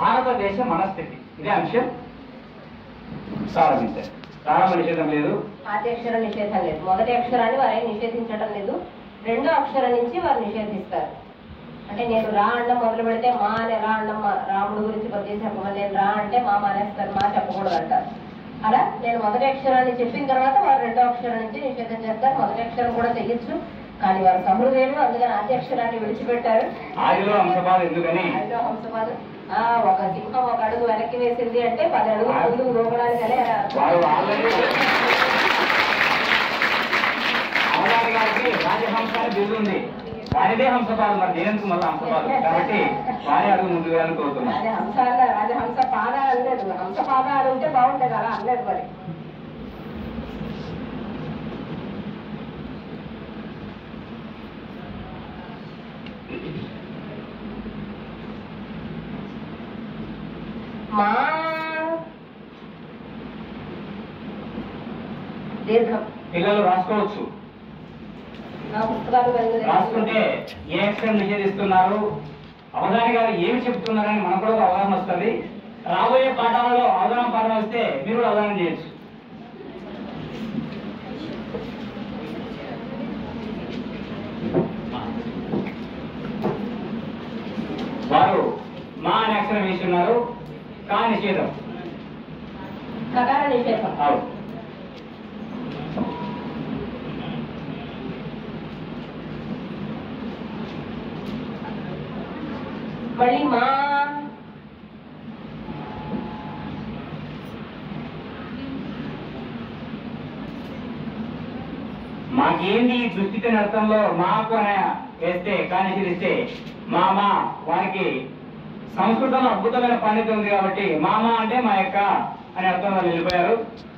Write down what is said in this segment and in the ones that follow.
భారతదేశ మనస్థితి ఇదే అంశం ప్రారంభించారు ప్రారంభ నిషేధం లేదు ఆది అక్షర నిషేధం లేదు మొదటి అక్షరాన్ని వారు నిషేధించడం లేదు రెండో అక్షరం నుంచి వారు నిషేధిస్తారు అంటే నేను రా అండం మొదలు పెడితే మా అనే రా అండం మా రాముడు గురించి పద్యం చెప్పమని నేను రా అంటే మా మానేస్తారు మా చెప్పకూడదు అంటారు అలా నేను మొదటి అక్షరాన్ని చెప్పిన తర్వాత వారు రెండో అక్షరం నుంచి నిషేధం చేస్తారు మొదటి అక్షరం కూడా చెయ్యొచ్చు కానీ వారు సహృదయులు అందుకని ఆది అక్షరాన్ని విడిచిపెట్టారు ఆదిలో అంశపాలు ఎందుకని ఐదో హంసపాదు ఆ ఒక సింహం ఒక అడుగు వెనక్కి వేసింది అంటే పది అడుగులు ముందుకు రోగడానికి వారు ఆల్రెడీ అవధాని గారికి రాజహంస అని బిరుదు ఉంది వారిదే హంసపాలు మరి నేనెందుకు మళ్ళీ హంసపాలు కాబట్టి వారి అడుగు ముందు వేయాలని కోరుతున్నాను రాజహంస అన్న రాజహంస పాద అనలేదు హంస పాద అని ఉంటే బాగుండేది అలా అనలేదు మరి మా దీర్ఘం పిల్లలు రాసుకోవచ్చు నా పుస్తకాలు వెళ్ళలేదు. రాసుకుంటే ఏ అక్షరం నిషేధిస్తున్నారు అవధాని గారు ఏమి చెప్తున్నారని మనకు కూడా ఒక అవగాహన వస్తుంది రాబోయే పాఠాలలో అవధానం పాఠం వస్తే మీరు కూడా అవధానం చేయొచ్చు వారు మా అనే అక్షరం వేసి ఉన్నారు కా నిషేధం కకార నిషేధం అవును మళ్ళీ మా మాకేంది ఈ దుస్థితి అనే అర్థంలో మాకు అనే వేస్తే కానీ ఇస్తే మామ వారికి సంస్కృతంలో అద్భుతమైన పండితం ఉంది కాబట్టి మామ అంటే మా యొక్క అనే అర్థం వాళ్ళు వెళ్ళిపోయారు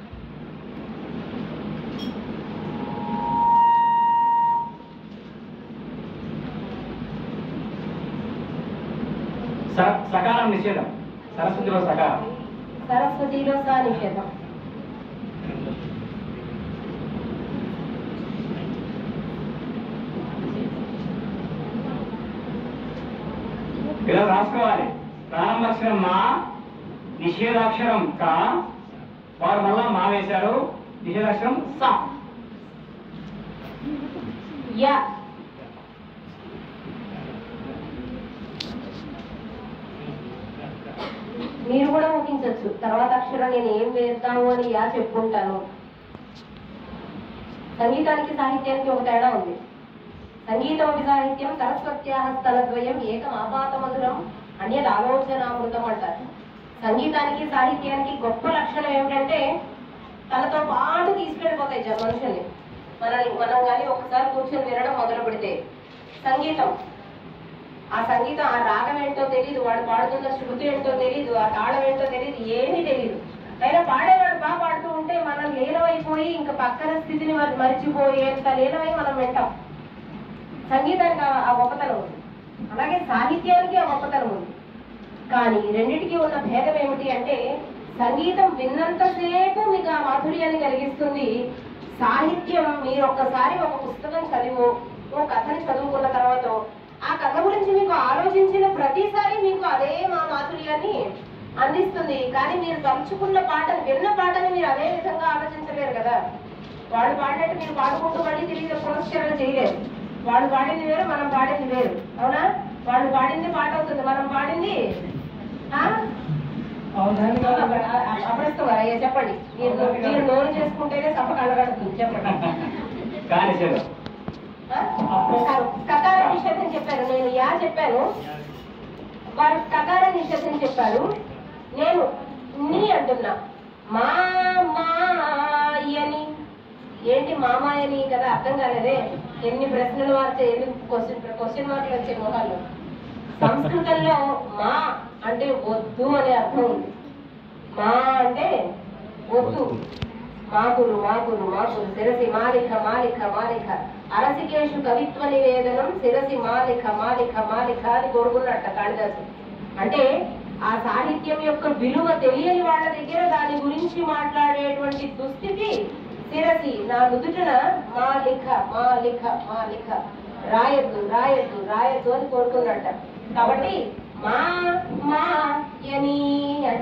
స- సకారం నిషేధం సరస్వతిలో సకారం సరస్వతిలో సా నిషేధం పిల్లలు రాసుకోవాలి ప్రారంభాక్షరం మా నిషేధాక్షరం కా వారు మళ్ళా మా వేశారు నిషేధాక్షరం సా యా మీరు కూడా ఊహించవచ్చు తర్వాత అక్షరం నేను ఏం వేద్దాము అని యా చెప్పుకుంటాను సంగీతానికి సాహిత్యానికి ఒక తేడా ఉంది సంగీతం సాహిత్యం సరస్వత్యాహస్తలద్వయం ఏకం ఆపాత మధురం అన్యద ఆలోచనామృతం అంటారు సంగీతానికి సాహిత్యానికి గొప్ప లక్షణం ఏమిటంటే తనతో పాటు తీసుకెళ్ళిపోతాయి జ- మనుషుల్ని మనల్ని మనం కానీ ఒకసారి కూర్చొని వినడం మొదలు పెడితే సంగీతం ఆ సంగీతం ఆ రాగం ఏంటో తెలియదు వాడు పాడుతున్న శృతి ఏంటో తెలియదు ఆ తాళం ఏంటో తెలియదు ఏమీ తెలియదు అయినా పాడేవాడు బాగా పాడుతూ ఉంటే మనం లీనమైపోయి ఇంకా పక్కన స్థితిని మరి మర్చిపోయేంత లీనమై మనం వింటాం సంగీతానికి ఆ- ఆ గొప్పతనం ఉంది అలాగే సాహిత్యానికి ఆ గొప్పతనం ఉంది కానీ రెండిటికి ఉన్న భేదం ఏమిటి అంటే సంగీతం విన్నంతసేపు మీకు ఆ మాధుర్యాన్ని కలిగిస్తుంది సాహిత్యం మీరు ఒక్కసారి ఒక పుస్తకం చదివో ఓ కథని చదువుకున్న తర్వాత ఆ కథ గురించి మీకు ఆలోచించిన ప్రతిసారి మీకు అదే మా మాధుర్యాన్ని అందిస్తుంది కానీ మీరు తలుచుకున్న పాటను విన్న పాటని మీరు అదే విధంగా ఆలోచించలేరు కదా వాళ్ళు పాడినట్టు మీరు పాడుకుంటూ మళ్ళీ తిరిగి పురస్కరణ చేయలేరు వాళ్ళు పాడింది వేరు మనం పాడింది వేరు అవునా వాళ్ళు పాడింది పాట అవుతుంది మనం పాడింది ఆ? అప్పుడు అయ్యా చెప్పండి మీరు మీరు నోరు చేసుకుంటేనే సభ కనబడుతుంది చెప్పండి కా నిషేధం ఆ? కకార నిషేధం చెప్పారు నేను యా చెప్పాను వారు కకార నిషేధం చెప్పారు నేను నీ అంటున్నా మా మాయని ఏంటి మామాయని కదా అర్థం కాలేదే ఎన్ని ప్రశ్నలు మార్చే ఎన్ని క్వశ్చన్ క్వశ్చన్ మార్కులు వచ్చే మొహాల్లో సంస్కృతంలో మా అంటే వద్దు అనే అర్థం ఉంది మా అంటే వద్దు మాకులు మాకులు మాకులు శిరసి మాలిక మాలిక మాలిక అరసికేషు కవిత్వ నివేదనం శిరసి మాలిక మాలిక మాలిక అని కోరుకున్నట్ట కాళిదాసు అంటే ఆ సాహిత్యం యొక్క విలువ తెలియని వాళ్ళ దగ్గర దాని గురించి మాట్లాడేటువంటి దుస్థితి శిరసి నా నుదుటన మాలిక మాలిక మాలిక రాయద్దు రాయద్దు రాయద్దు అని కోరుకున్నట్ట కాబట్టి మా మా అని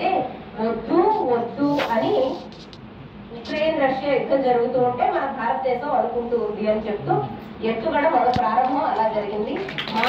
అంటే వద్దు వద్దు అని ఉక్రెయిన్ రష్యా యుద్ధం జరుగుతూ ఉంటే మన భారతదేశం అనుకుంటూ ఉంది అని చెప్తూ ఎత్తుగడ మన ప్రారంభం అలా జరిగింది మా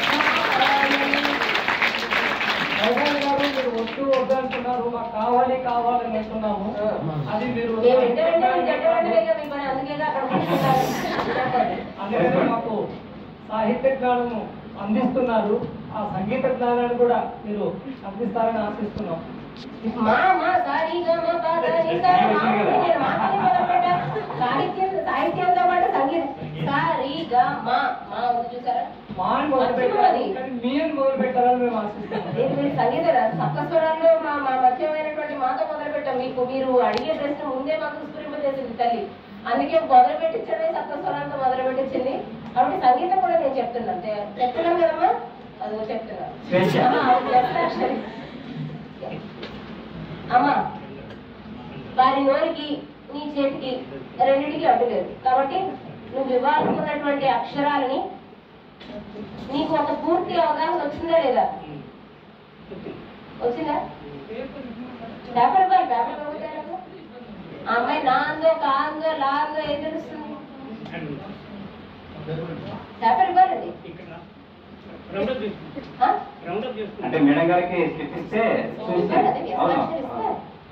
వైజాగ్ గారు మీరు వద్దు వద్దు అంటున్నారు మాకు కావాలి కావాలని అంటున్నాము అది మీరు మేము వెంట వెంటనే జట్టు వెంటనే మీ పని అందుకేగా అక్కడ కూర్చున్నారు. అందుకనే మాకు సాహిత్య జ్ఞానము అందిస్తున్నారు ఆ సంగీత జ్ఞానాన్ని కూడా మీరు అందిస్తారని ఆశిస్తున్నాం మా మా సారీ గా మా పా దా ని సా మా నేను మా పని మొదలుపెట్టా. సాహిత్యం సాహిత్యంతో పాటు సంగీతం సారీ గా మా మా ఉంది చూసారా మా అని మొదలు పెట్టారు కానీ మీ అని మొదలు పెట్టాలని మేము ఆశిస్తున్నాం నేను మీరు సంగీత సప్తస్వరాల్లో మా మా మధ్యమైనటువంటి మాతో మొదలు పెట్టాం మీకు మీరు అడిగే ప్రశ్న ముందే మాకు స్ఫురింపజేసింది తల్లి అందుకే మొదలు పెట్టించడమే సప్తస్వరాలతో మొదలు పెట్టించింది కాబట్టి సంగీతం కూడా నేను చెప్తున్నాను తె- చెప్తున్నాను కదమ్మా అదిగో చెప్తున్నాను స్వేచ్ఛ. అమ్మా, ఆవిడ చెప్తారు సరే. అమ్మా వారి నోరికి నీ చేతికి రెండింటికి అడ్డు లేదు కాబట్టి నువ్వు ఇవ్వాలనుకున్నటువంటి అక్షరాలని నీకు ఒక పూర్తి అవగాహన వచ్చిందా లేదా వచ్చిందా పేపర్ ఇవ్వాలి పేపర్ ఇవ్వకపోతే ఆ అమ్మాయి నా అందో కా అందో లా అందో ఏం తెలుస్తుంది పేపర్ ఇవ్వాలండి ఆ? అంటే మేడం గారికి స్లిప్ ఇస్తే చూసి ఇవ్వాలి, అదే అవును వ్యవసాయం ఇస్తే.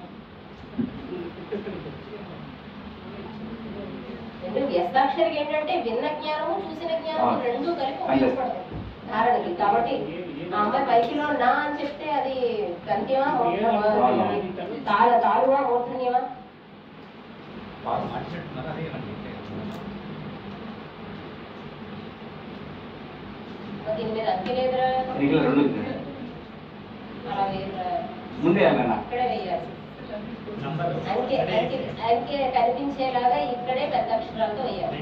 రెండు వ్యస్తాక్షరికి ఏంటంటే విన్న జ్ఞానము చూసిన జ్ఞానము అవును. రెండు కలిపి అంతే. ఉపయోగపడతాయి ధారణకి కాబట్టి ఆ అమ్మాయి పైకిలో నా అని చెప్తే అది గంత్యమా మూర్ధమా? తాళ తాళువా మూర్ధన్యమా మరి దీని మీద అంకె లేదురా ఎన్నికల రెండు అలా వేయరా ముందే అన్న ఇక్కడే వేయాలి అంకె అంకె అంకె కనిపించేలాగా ఇక్కడే పెద్ద అక్షరాలతో వేయాలి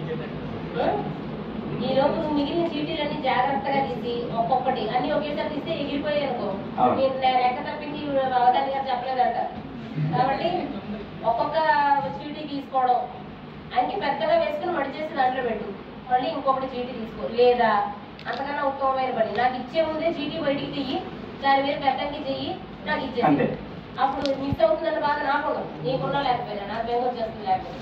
ఈ లోపు నువ్వు మిగిలిన చీటీలన్నీ జాగ్రత్తగా తీసి ఒక్కొక్కటి అన్ని ఒకేసారి తీస్తే ఎగిరిపోయాయి అనుకో అవును. మీరు లె- లెక్క తప్పించి అవగాహన గారు చెప్పలేదంట కాబట్టి ఒక్కొక్క చీటీ తీసుకోవడం అంకి పెద్దగా వేసుకుని మడిచేసి దాంట్లో పెట్టు మళ్ళీ ఇంకొకటి చీటీ తీసుకో లేదా అంతకన్నా ఉత్తమమైన పని నాకు ఇచ్చే ముందే చీటీ బయటికి తీయి దాని మీద పెద్దంకి చెయ్యి నాకు ఇచ్చేసి అంతే. అప్పుడు మిస్ అవుతుందన్న బాధ నాకు ఉండదు నీకున్నా లేకపోయినా నాకు బెంగ వచ్చేస్తుంది లేకపోతే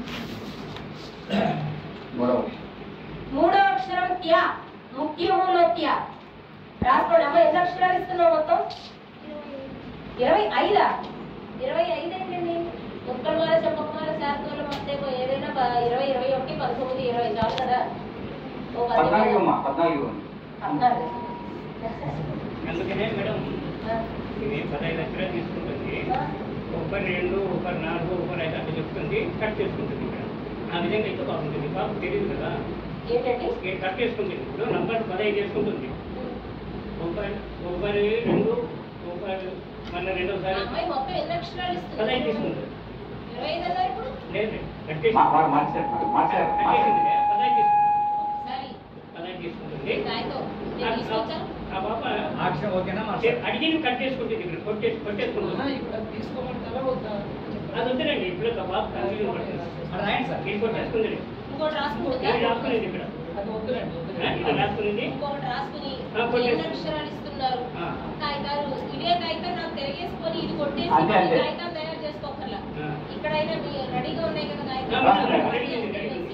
మూడవ మూడో అక్షరం త్యా ముఖ్యములో త్యా రాసుకోండి అమ్మ ఎన్ని అక్షరాలు ఇస్తున్నావు మొత్తం ఇరవై ఐదా ఇరవై ఐదు ఏంటండి ముక్కలమాల చెప్పకమాల శాతమాల మస్తేమో ఏదైనా ప- ఇరవై ఇరవై ఒకటి పంతొమ్మిది ఇరవై చాలు కదా ఓ పది పద్నాలుగు అమ్మా పద్నాలుగు పద్నాలుగు అందుకనే మేడం ఆ, ఇది పదహైదు అక్షరాలు తీసుకుంటుంది ఆ, ఒకరి రెండు ఒకరి నాలుగు ఒకరి ఐదు అట్లా చెప్తుంది కట్ చేసుకుంటుంది ఇక్కడ ఆ విధంగా అయితే బాగుంటుంది బాబు తెలియదు కదా ఏంటండి ఇది కట్ చేసుకుంటుంది ఇప్పుడు నంబర్ పదహైదు చేసుకుంటుంది ఒకరి ఒకరి రెండు ఒకరి మళ్ళీ ఆ రెండోసారి అమ్మాయి మొత్తం ఎన్ని అక్షరాలు పదహైదు ఇస్తుంది తీసుకుంటుంది ఇరవై ఐదు అన్నారు ఇప్పుడు లేదు కట్ చేసి మా- వారు మార్చారు మార్చారు కట్ మార్చారు చేసింది పదహైదు తీసుకుంటుంది ఒకసారి పదహైదు తీసుకుంటుంది ఈ కాగితం నేను తీసుకొచ్చాను ఆ పాప అక్షరం ఓకేనా అడిగింది కట్ చేసుకుంటుంది ఇక్కడ కొట్టేసి కొట్టేసుకుంటుంది ఇప్పుడు తీసుకోమంటారా వద్దా అది వద్దులేండి ఇప్పుడు ఒక పాప కంటిన్యూ పడుతుంది అది రాయండి సార్ ఇది కొట్టేసుకుంది ఇంకోటి రాసుకుంటుందా ఇది రాసుకునేది ఇక్కడ అది వద్దులేండి ఆ, వద్దులేండి ఇది రాసుకునేది ఇంకొకటి రాసుకుని ఆ, కొట్టేసి. ఎన్ని అక్షరాలు ఇస్తున్నారు ఆ. కాగితాలు ఇదే కాగితం నాకు తిరిగేసుకొని ఇది కొట్టేసి అంతే, ఈ అంతే. కాగితాలు తయారు చేసుకోకర్లా ఆ. ఇక్కడైనా మీ రెడీగా ఉన్నాయి కదా ఆ, కాగితాలు రెడీ, మళ్ళీ రెడీ, అంతే రెడీ. వేసి.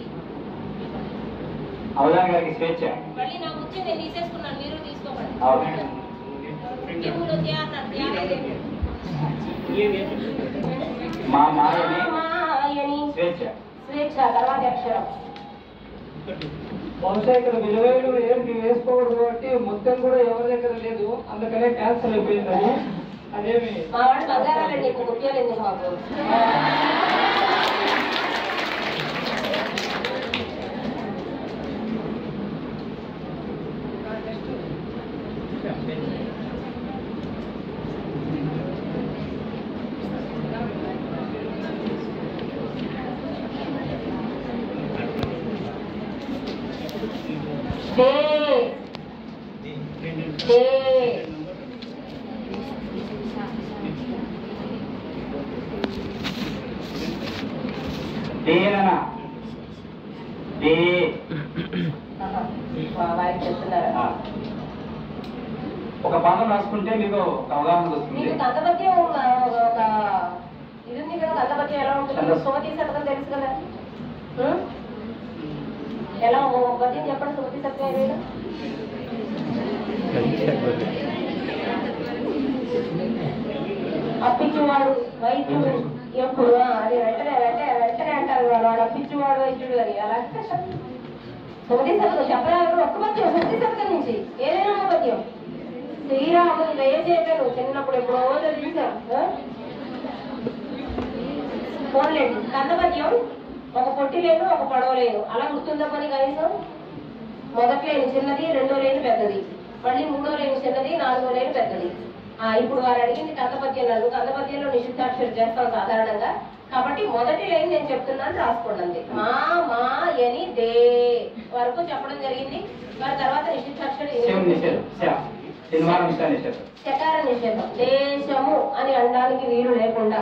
అవధాన్ గారికి స్వేచ్ఛ మళ్ళీ నా ముచ్చి నేను తీసేసుకున్నాను మీరు తీసుకోకండి అవును. ముఖ్యములు ధ్యానం ధ్యానం ఏమి? మా మాయని మాయని స్వేచ్ఛ స్వేచ్ఛ తర్వాత అక్షరం బహుశా ఇక్కడ విలువైన ఏంటి వేసుకోకూడదు కాబట్టి మొత్తం కూడా ఎవరి దగ్గర లేదు అందుకనే క్యాన్సిల్ అయిపోయింది అది అదేమి మా వాడు బంగారాలండి నీకు ముత్యాలు ఎందుకు మాకు దే దే పదం రాసుకుంటే మీకు ఒక అవగాహన వస్తుంది మీకు కందపద్యం ఒక ఒక ఇది ఉంది కదా కందపద్యం ఎలా ఉంటుంది ఛందస్సు. సుమతి శతకం తెలుసు కదా ఉం? ఎలా ఓ పద్యం చెప్పండి సుమతి శతకం ఏదైనా అప్పించువాడు వైద్యుడు ఎప్పుడు ఆ, అది వెంటనే వెంటనే వెంటనే అంటారు వాడు వాడు అప్పించువాడు వైద్యుడు అని అలా సుమతి శతకం చెప్పరాదు ఒక్క పద్యం సుమతి శతకం నుంచి ఏదైనా ఒక పద్యం శ్రీరాముని దయచేతను చిన్నప్పుడు ఎప్పుడో చదివించాం ఆ? పోన్లేండి కందపద్యం ఒక పొట్టి లేదు ఒక పొడవ లేదు అలా గుర్తుందా పని కనీసం మొదటి లేని చిన్నది రెండో లేని పెద్దది మళ్ళీ మూడో లేని చిన్నది నాలుగో లేని పెద్దది ఆ ఇప్పుడు వారు అడిగింది కందపద్యం లేదు కందపద్యంలో నిషిద్ధాక్షరం చేస్తాం సాధారణంగా కాబట్టి మొదటి లైన్ నేను చెప్తున్నాను రాసుకోండి అంతే మా మా ఎని దే వరకు చెప్పడం జరిగింది మరి తర్వాత నిషిద్ధాక్షరం శివ నిషేధం శివ శనివారం ఇష్ట నిషేధం చకార నిషేధం దేశము అని అనడానికి వీలు లేకుండా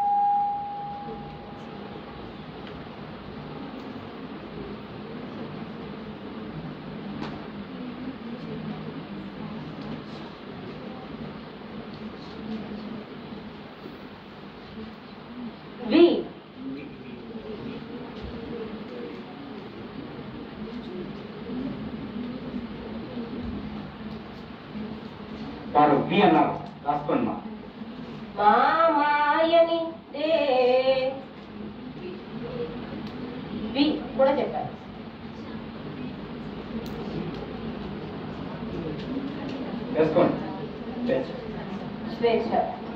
వి వారు వి అన్నారు రాసుకోండి మా మా మాయని దే వి కూడా చెప్పారు వేసుకోండి స్వేచ్ఛ. స్వేచ్ఛ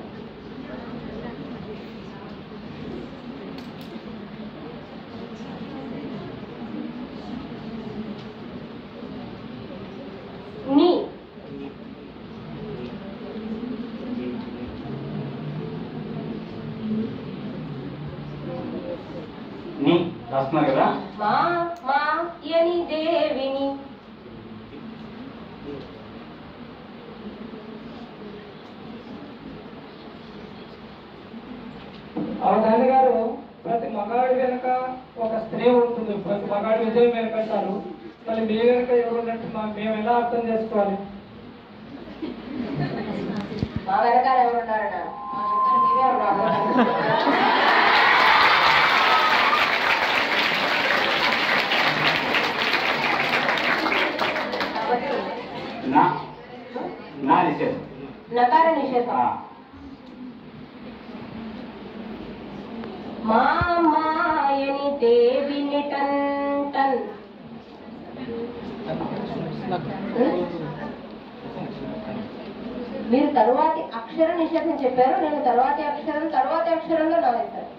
నీ నీ రాస్తున్నారు కదా మా మా యని దేవిని అవధాని గారు ప్రతి మగాడి వెనుక ఒక స్త్రీ ఉంటుంది ప్రతి మగాడి విజయం వెనుకంటారు మరి మీ వెనుక ఎవరు ఉన్నట్టు మా- మేము ఎలా అర్థం చేసుకోవాలి మా వెనకాల ఎవరు ఉన్నారన్న మా వెనకాల మీరే ఉన్నారు కాబట్టి నా నా నిషేధం నకార నిషేధం ఆ, మా మాయని దేవిని టన్ టన్ మీరు తరువాతి అక్షర నిషేధం చెప్పారు నేను తరువాతి అక్షరం తరువాతి అక్షరంలో నా వేశాను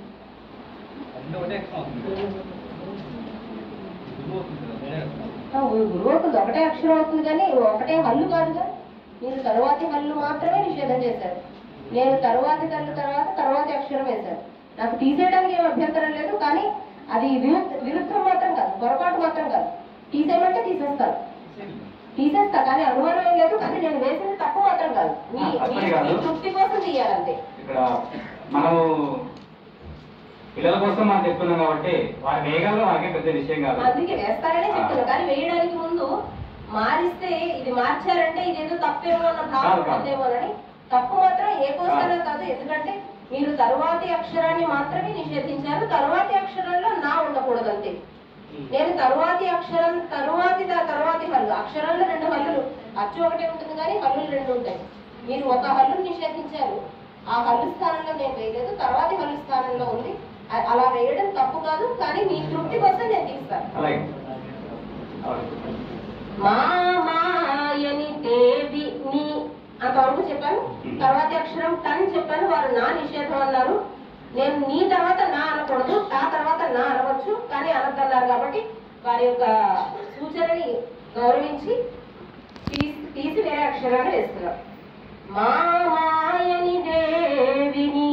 ఆ, గురువు అవుతుంది ఒకటే అక్షరం అవుతుంది కానీ ఒకటే హల్లు కాదుగా మీరు తరువాతి హల్లు మాత్రమే నిషేధం చేశారు నేను తరువాతి కళ్ళు తర్వాత తరువాతి అక్షరం వేశాను నాకు తీసేయడానికి ఏం అభ్యంతరం లేదు కానీ అది విరుద్ధ విరుద్ధం మాత్రం కాదు పొరపాటు మాత్రం కాదు తీసేయమంటే తీసేస్తాను తీసేస్తా కానీ అనుమానం ఏం లేదు కానీ నేను వేసింది తప్పు మాత్రం కాదు మీ ఆ, తప్పని మీ- కాదు. మీ తృప్తి కోసం తీయాలంతే ఇక్కడ మనము పిల్లల కోసం మనం చెప్తున్నాం కాబట్టి వారి వేగంలో మనకే పెద్ద విషయం కాదు అందుకే వేస్తారనే చెప్తున్నా కానీ వేయడానికి ముందు మారిస్తే ఇది మార్చారంటే ఇదేదో తప్పేమో అన్న భావన కాదు, కాదు. ఉందేమోనని తప్పు మాత్రం ఏ కోసానా కాదు ఎందుకంటే మీరు తరువాతి అక్షరాన్ని మాత్రమే నిషేధించారు తరువాతి అక్షరంలో నా ఉండకూడదు అంతే నేను తరువాతి అక్షరం తరువాతి దా- తరువాతి హల్లు అక్షరంలో రెండు హల్లులు అచ్చు ఒకటే ఉంటుంది కానీ హల్లులు రెండు ఉంటాయి మీరు ఒక హల్లును నిషేధించారు ఆ హల్లు స్థానంలో నేను వేయలేదు తర్వాతి హల్లు స్థానంలో ఉంది అ- అలా వేయడం తప్పు కాదు కానీ మీ తృప్తి కోసం నేను తీస్తాను అలాగే అవును. మా మాయని దేవి నీ అంతవరకు చెప్పాను తర్వాతి అక్షరం టన్ చెప్పాను వారు నా నిషేధం అన్నారు నేను నీ తర్వాత నా అనకూడదు ఆ తర్వాత నా అనవచ్చు కానీ అనద్దన్నారు కాబట్టి వారి యొక్క సూచనని గౌరవించి తీసి తీసి వేరే అక్షరాన్ని వేస్తున్నాం మా మాయని దేవిని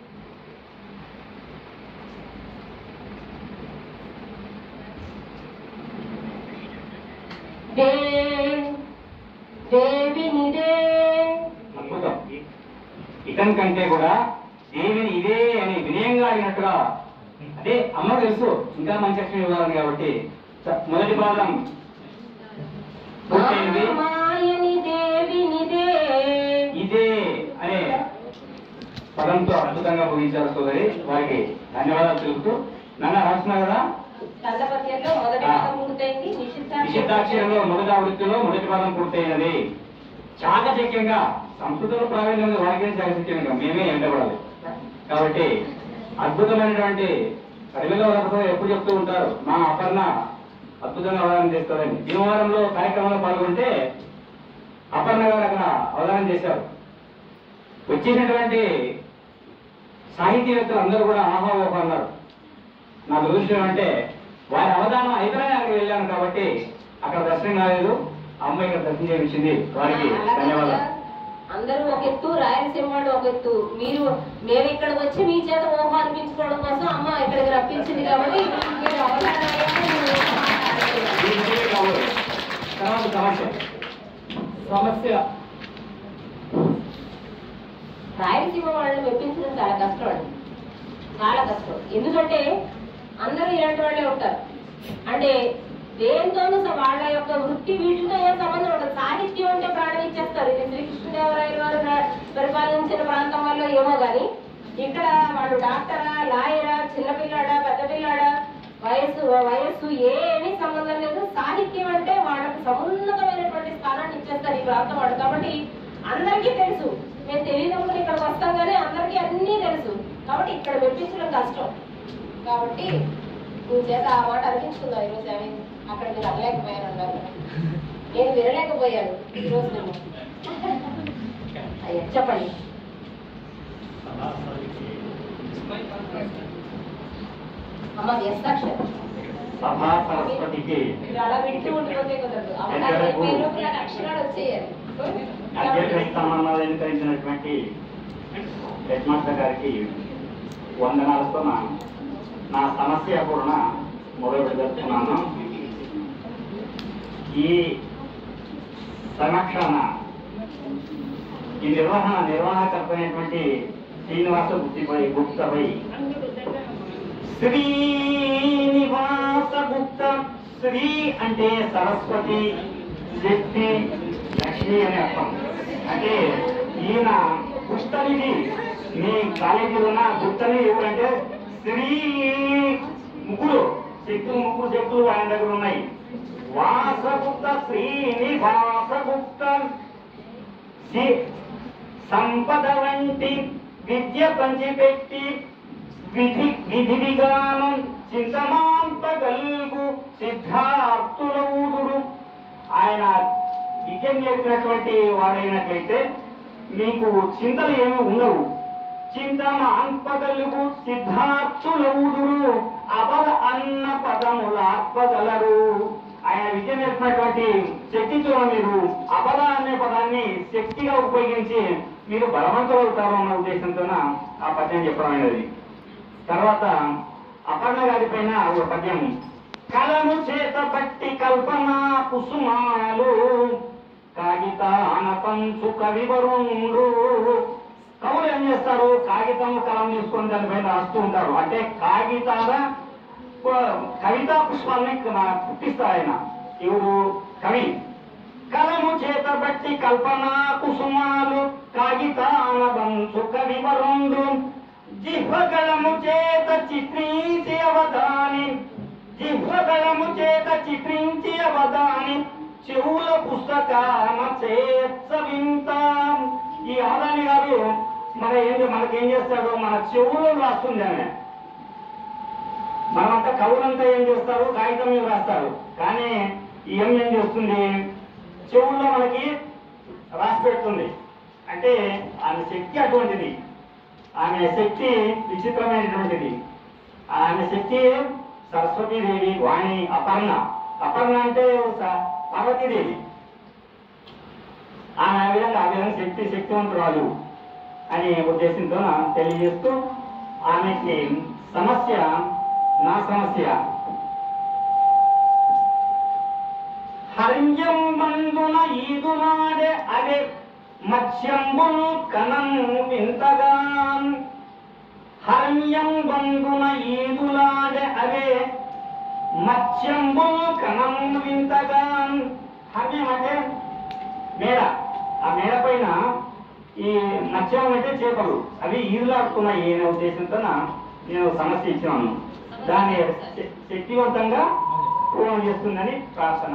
దే దేవిని దే అద్భుతం ఇతని కంటే కూడా దేవిని ఇదే అని వినయంగా అయినట్టుగా అదే అమ్మ తెలుసు ఇంకా మంచి అక్షరం ఇవ్వాలని కాబట్టి స- మొదటి పాదం పూర్తయింది మాయని దేవిని దే పదంతో అద్భుతంగా ముగించారు సోదరి వారికి ధన్యవాదాలు తెలుపుతూ నన్ను రాస్తున్నా కదా కందపద్యంలో మొదటి ఆ. పదం పూర్తయింది నిషిద్ధాక్షరం నిషిద్ధాక్షరంలో మొదటి ఆవృత్తిలో మొదటి పదం పూర్తయినది చాకచక్యంగా సంస్కృతంలో ప్రావీణ్యం ఉంది, వారికి చాకచక్యంగా మేమే ఎంటబడాలి కాబట్టి అద్భుతమైనటువంటి కడిమిలో రకతో ఎప్పుడు చెప్తూ ఉంటారు మా అపర్ణ అద్భుతంగా అవధానం చేస్తారని భీమవరంలో కార్యక్రమంలో పాల్గొంటే అపర్ణ గారు అక్కడ అవధానం చేశారు వచ్చేసినటువంటి సాహితీవేత్తలు అందరూ కూడా ఆహా ఓహో అన్నారు నా దురదృష్టం అంటే వారి అవధానం అయిపోయినా అక్కడికి వెళ్ళాను కాబట్టి అక్కడ దర్శనం కాలేదు అమ్మ ఇక్కడ దర్శనం చేయించింది వారికి అలా కాదు ధన్యవాదాలు సార్. అందరూ ఒక ఎత్తు రాయలసీమ వాళ్ళు ఒక ఎత్తు మీరు మేము ఇక్కడికి వచ్చి మీ చేత ఊహ అనిపించుకోవడం కోసం అమ్మ ఇక్కడికి రప్పించింది కాబట్టి మీరు అవగాహన అయ్యాక మీరు ఊహ మాట్లాడుతున్నారు. ఈ విషయమే కావాలి. తర్వాత సమస్య సమస్య రాయలసీమ వాళ్ళని మెప్పించడం చాలా కష్టం అండి చాలా కష్టం ఎందుకంటే అందరూ ఇలాంటి వాళ్ళే ఉంటారు అంటే దేంతోనూ స- వాళ్ళ యొక్క వృత్తి వీటితో ఏం సంబంధం ఉండదు సాహిత్యం అంటే ప్రాణం ఇచ్చేస్తారు ఇది శ్రీకృష్ణదేవరాయల వారు రా- పరిపాలించిన ప్రాంతం వల్ల ఏమో కానీ ఇక్కడ వాళ్ళు డాక్టరా లాయరా చిన్నపిల్లాడా పెద్ద పిల్లాడా వయస్సు వయస్సు ఏమీ సంబంధం లేదు సాహిత్యం అంటే వాళ్ళకు సమున్నతమైనటువంటి స్థానాన్ని ఇచ్చేస్తారు ఈ ప్రాంతం వాళ్ళు కాబట్టి అందరికీ తెలుసు మేము తెలియనప్పుడు ఇక్కడికి వస్తాం కానీ అందరికీ అన్నీ తెలుసు కాబట్టి ఇక్కడ మెప్పించడం కష్టం కాబట్టి నీ చేత ఆ మాట అనిపించుకుందాం ఈరోజు అవి అక్కడ మీరు అనలేకపోయాను అన్నారు నేను వినలేకపోయాను ఈరోజు నేను అయ్యా చెప్పండి అమ్మ వ్యస్తాక్షరం సభా సరస్వతికి మీరు అలా వింటూ ఉండిపోతే కుదరదు అవకాశం అయిపోయే లోపల నాకు అక్షరాలు వచ్చేయాలి అధ్యక్ష స్థానంలో ఎన్నికరించినటువంటి హెడ్ మాస్టర్ గారికి వందనాలతో నా నా సమస్య పూర్ణ మొదలు పెడుతున్నాను ఈ సంరక్షణ ఈ నిర్వహణ నిర్వహణకర్తమైనటువంటి శ్రీనివాస గుప్తిపై గుప్తపై శ్రీనివాస గుప్త శ్రీ అంటే సరస్వతి శక్తి లక్ష్మి అనే అర్థం అంటే ఈయన గుప్తనిధి మీ కాలేజీలో ఉన్న గుప్తని ఎవరంటే శ్రీ ముగ్గురు శక్తులు ముగ్గురు శక్తులు ఆయన దగ్గర ఉన్నాయి వాసగుప్త శ్రీనివాసగుప్త సి- సంపద వంటి విద్య పంచిపెట్టి విధి విధి విగానం చింతమాంపగల్గు సిద్ధార్థులవుదుడు ఆయన విద్య నేర్పినటువంటి వాడైనట్లయితే మీకు చింతలు ఏమి ఉండవు చింతమాంపగలుగు సిద్ధార్థులవుదురు అపద అన్న పదముల ఆత్మగలరు ఆయన విద్య నేర్పినటువంటి శక్తితో మీరు అపద అనే పదాన్ని శక్తిగా ఉపయోగించి మీరు బలవంతులు అవుతారు అన్న ఉద్దేశంతో ఆ పద్యం చెప్పడం అనేది తర్వాత అపర్ణ గారి పైన ఒక పద్యం కలము చేత పట్టి కల్పన కుసుమాలు కాగితాన పంచు కవివరుండు కవులు ఏం చేస్తారు కాగితం కలం తీసుకొని దానిపైన రాస్తూ ఉంటారు అంటే కాగితాల ప- కవితా పుష్పాలని క- పుట్టిస్తారు ఆయన ఎవరు కవి కలము చేత బట్టి కల్పన కుసుమాలు కాగితాన బంచు కవివరుండు జిహ్వగళము చేత చిత్రించి అవధాని జిహ్వగళము చేత చిత్రించి అవధాని చెవుల పుస్తకాన చేర్చ వింటాం ఈ ఆదాని గారు మన ఏం మనకేం చేస్తాడు మన చెవులో రాస్తుంది ఆమె మనమంతా కవులంతా ఏం చేస్తారు కాగితం మీద రాస్తారు కానీ ఏం ఏం చేస్తుంది చెవుల్లో మనకి రాసి పెడుతుంది అంటే ఆమె శక్తి అటువంటిది ఆమె శక్తి విచిత్రమైనటువంటిది ఆమె శక్తి సరస్వతీదేవి వాణి అపర్ణ అపర్ణ అంటే స- పార్వతీదేవి ఆమె ఆ విధంగా ఆ విధంగా శక్తి శక్తివంతురాలు అనే ఉద్దేశంతో తెలియజేస్తూ ఆమెకి సమస్య నా సమస్య హరింజం బంధున ఈదునాడే అవే మత్స్యంబుల్ కనం వింతగా హర్మ్యం బంధున ఈదులాడే అవే మత్స్యంబుల్ కనం వింతగా హర్మ్యం అంటే మేడ ఆ మేడ పైన ఈ మత్స్యం అంటే చేపలు అవి ఈదులాడుతున్నాయి అనే ఉద్దేశంతో నేను సమస్య ఇచ్చాను దాన్ని శ- శక్తివంతంగా పూర్ణం చేస్తుందని ప్రార్థన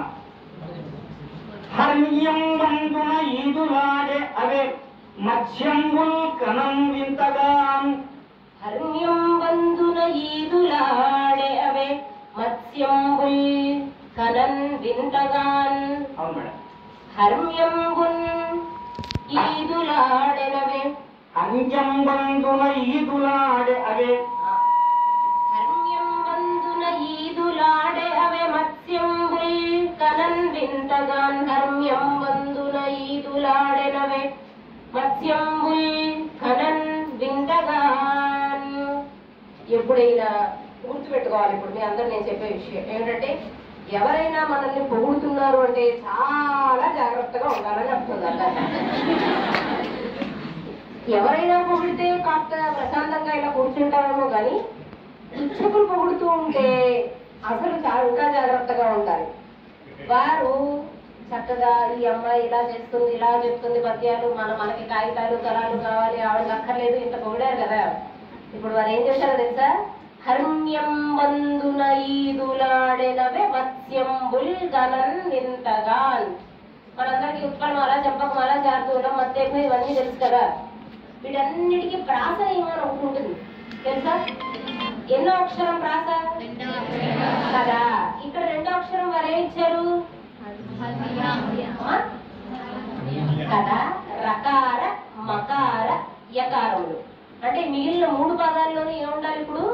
హర్మ్యం వంతున ఈదులాడే అవే మత్స్యంబుల్ కణం వింతగాన్ హర్మ్యం వందున ఈదులాడే అవే మత్స్యంబుల్ కనన్ వింతగాన్ అవును మేడం హర్మ్యంబున్ ఈదులాడెనవే హర్మ్యం వంతున ఈదులాడే అవే హర్మ్యం వందున ఈదులాడే అవే మత్స్యంబుల్ కనన్ వింతగాన్ హర్మ్యం వందున ఈదులాడెనవే మత్స్యంబుల్ కనన్ వింతగాన్ ఎప్పుడైనా గుర్తుపెట్టుకోవాలి ఇప్పుడు మీ అందరు నేను చెప్పే విషయం ఏంటంటే ఎవరైనా మనల్ని పొగుడుతున్నారు అంటే చాలా జాగ్రత్తగా ఉండాలని చెప్తుంది అర్థం ఎవరైనా పొగిడితే కాస్త ప్రశాంతంగా ఇలా కూర్చుంటామేమో కానీ ఇచ్చకులు పొగుడుతూ ఉంటే అసలు చాలా ఇంకా జాగ్రత్తగా ఉండాలి వారు చక్కగా ఈ అమ్మాయి ఇలా చేస్తుంది ఇలా చెప్తుంది పద్యాలు మన మనకి కాగితాలు తరాలు కావాలి ఆవిడకి అక్కర్లేదు ఇంత పొగిడారు కదా ఇప్పుడు వారు ఏం చేశారో తెలుసా హర్మ్యం వందున ఈదులాడెనవే మత్స్యంబుల్ గలన్ వింతగాన్ మనందరికీ ఉత్పన్నమాల చంపకమాల జాతూలం మత్తేపు ఇవన్నీ తెలుసు కదా వీటన్నిటికీ ప్రాస నియమం ఒకటి ఉంటుంది తెలుసా ఎన్నో అక్షరం ప్రాస కదా ఇక్కడ రెండో అక్షరం వారు ఏం ఇచ్చారు అమ్మా? కదా రకార మకార యకారములు అంటే మిగిలిన మూడు పదాల్లోనూ ఏముండాలి ఇప్పుడు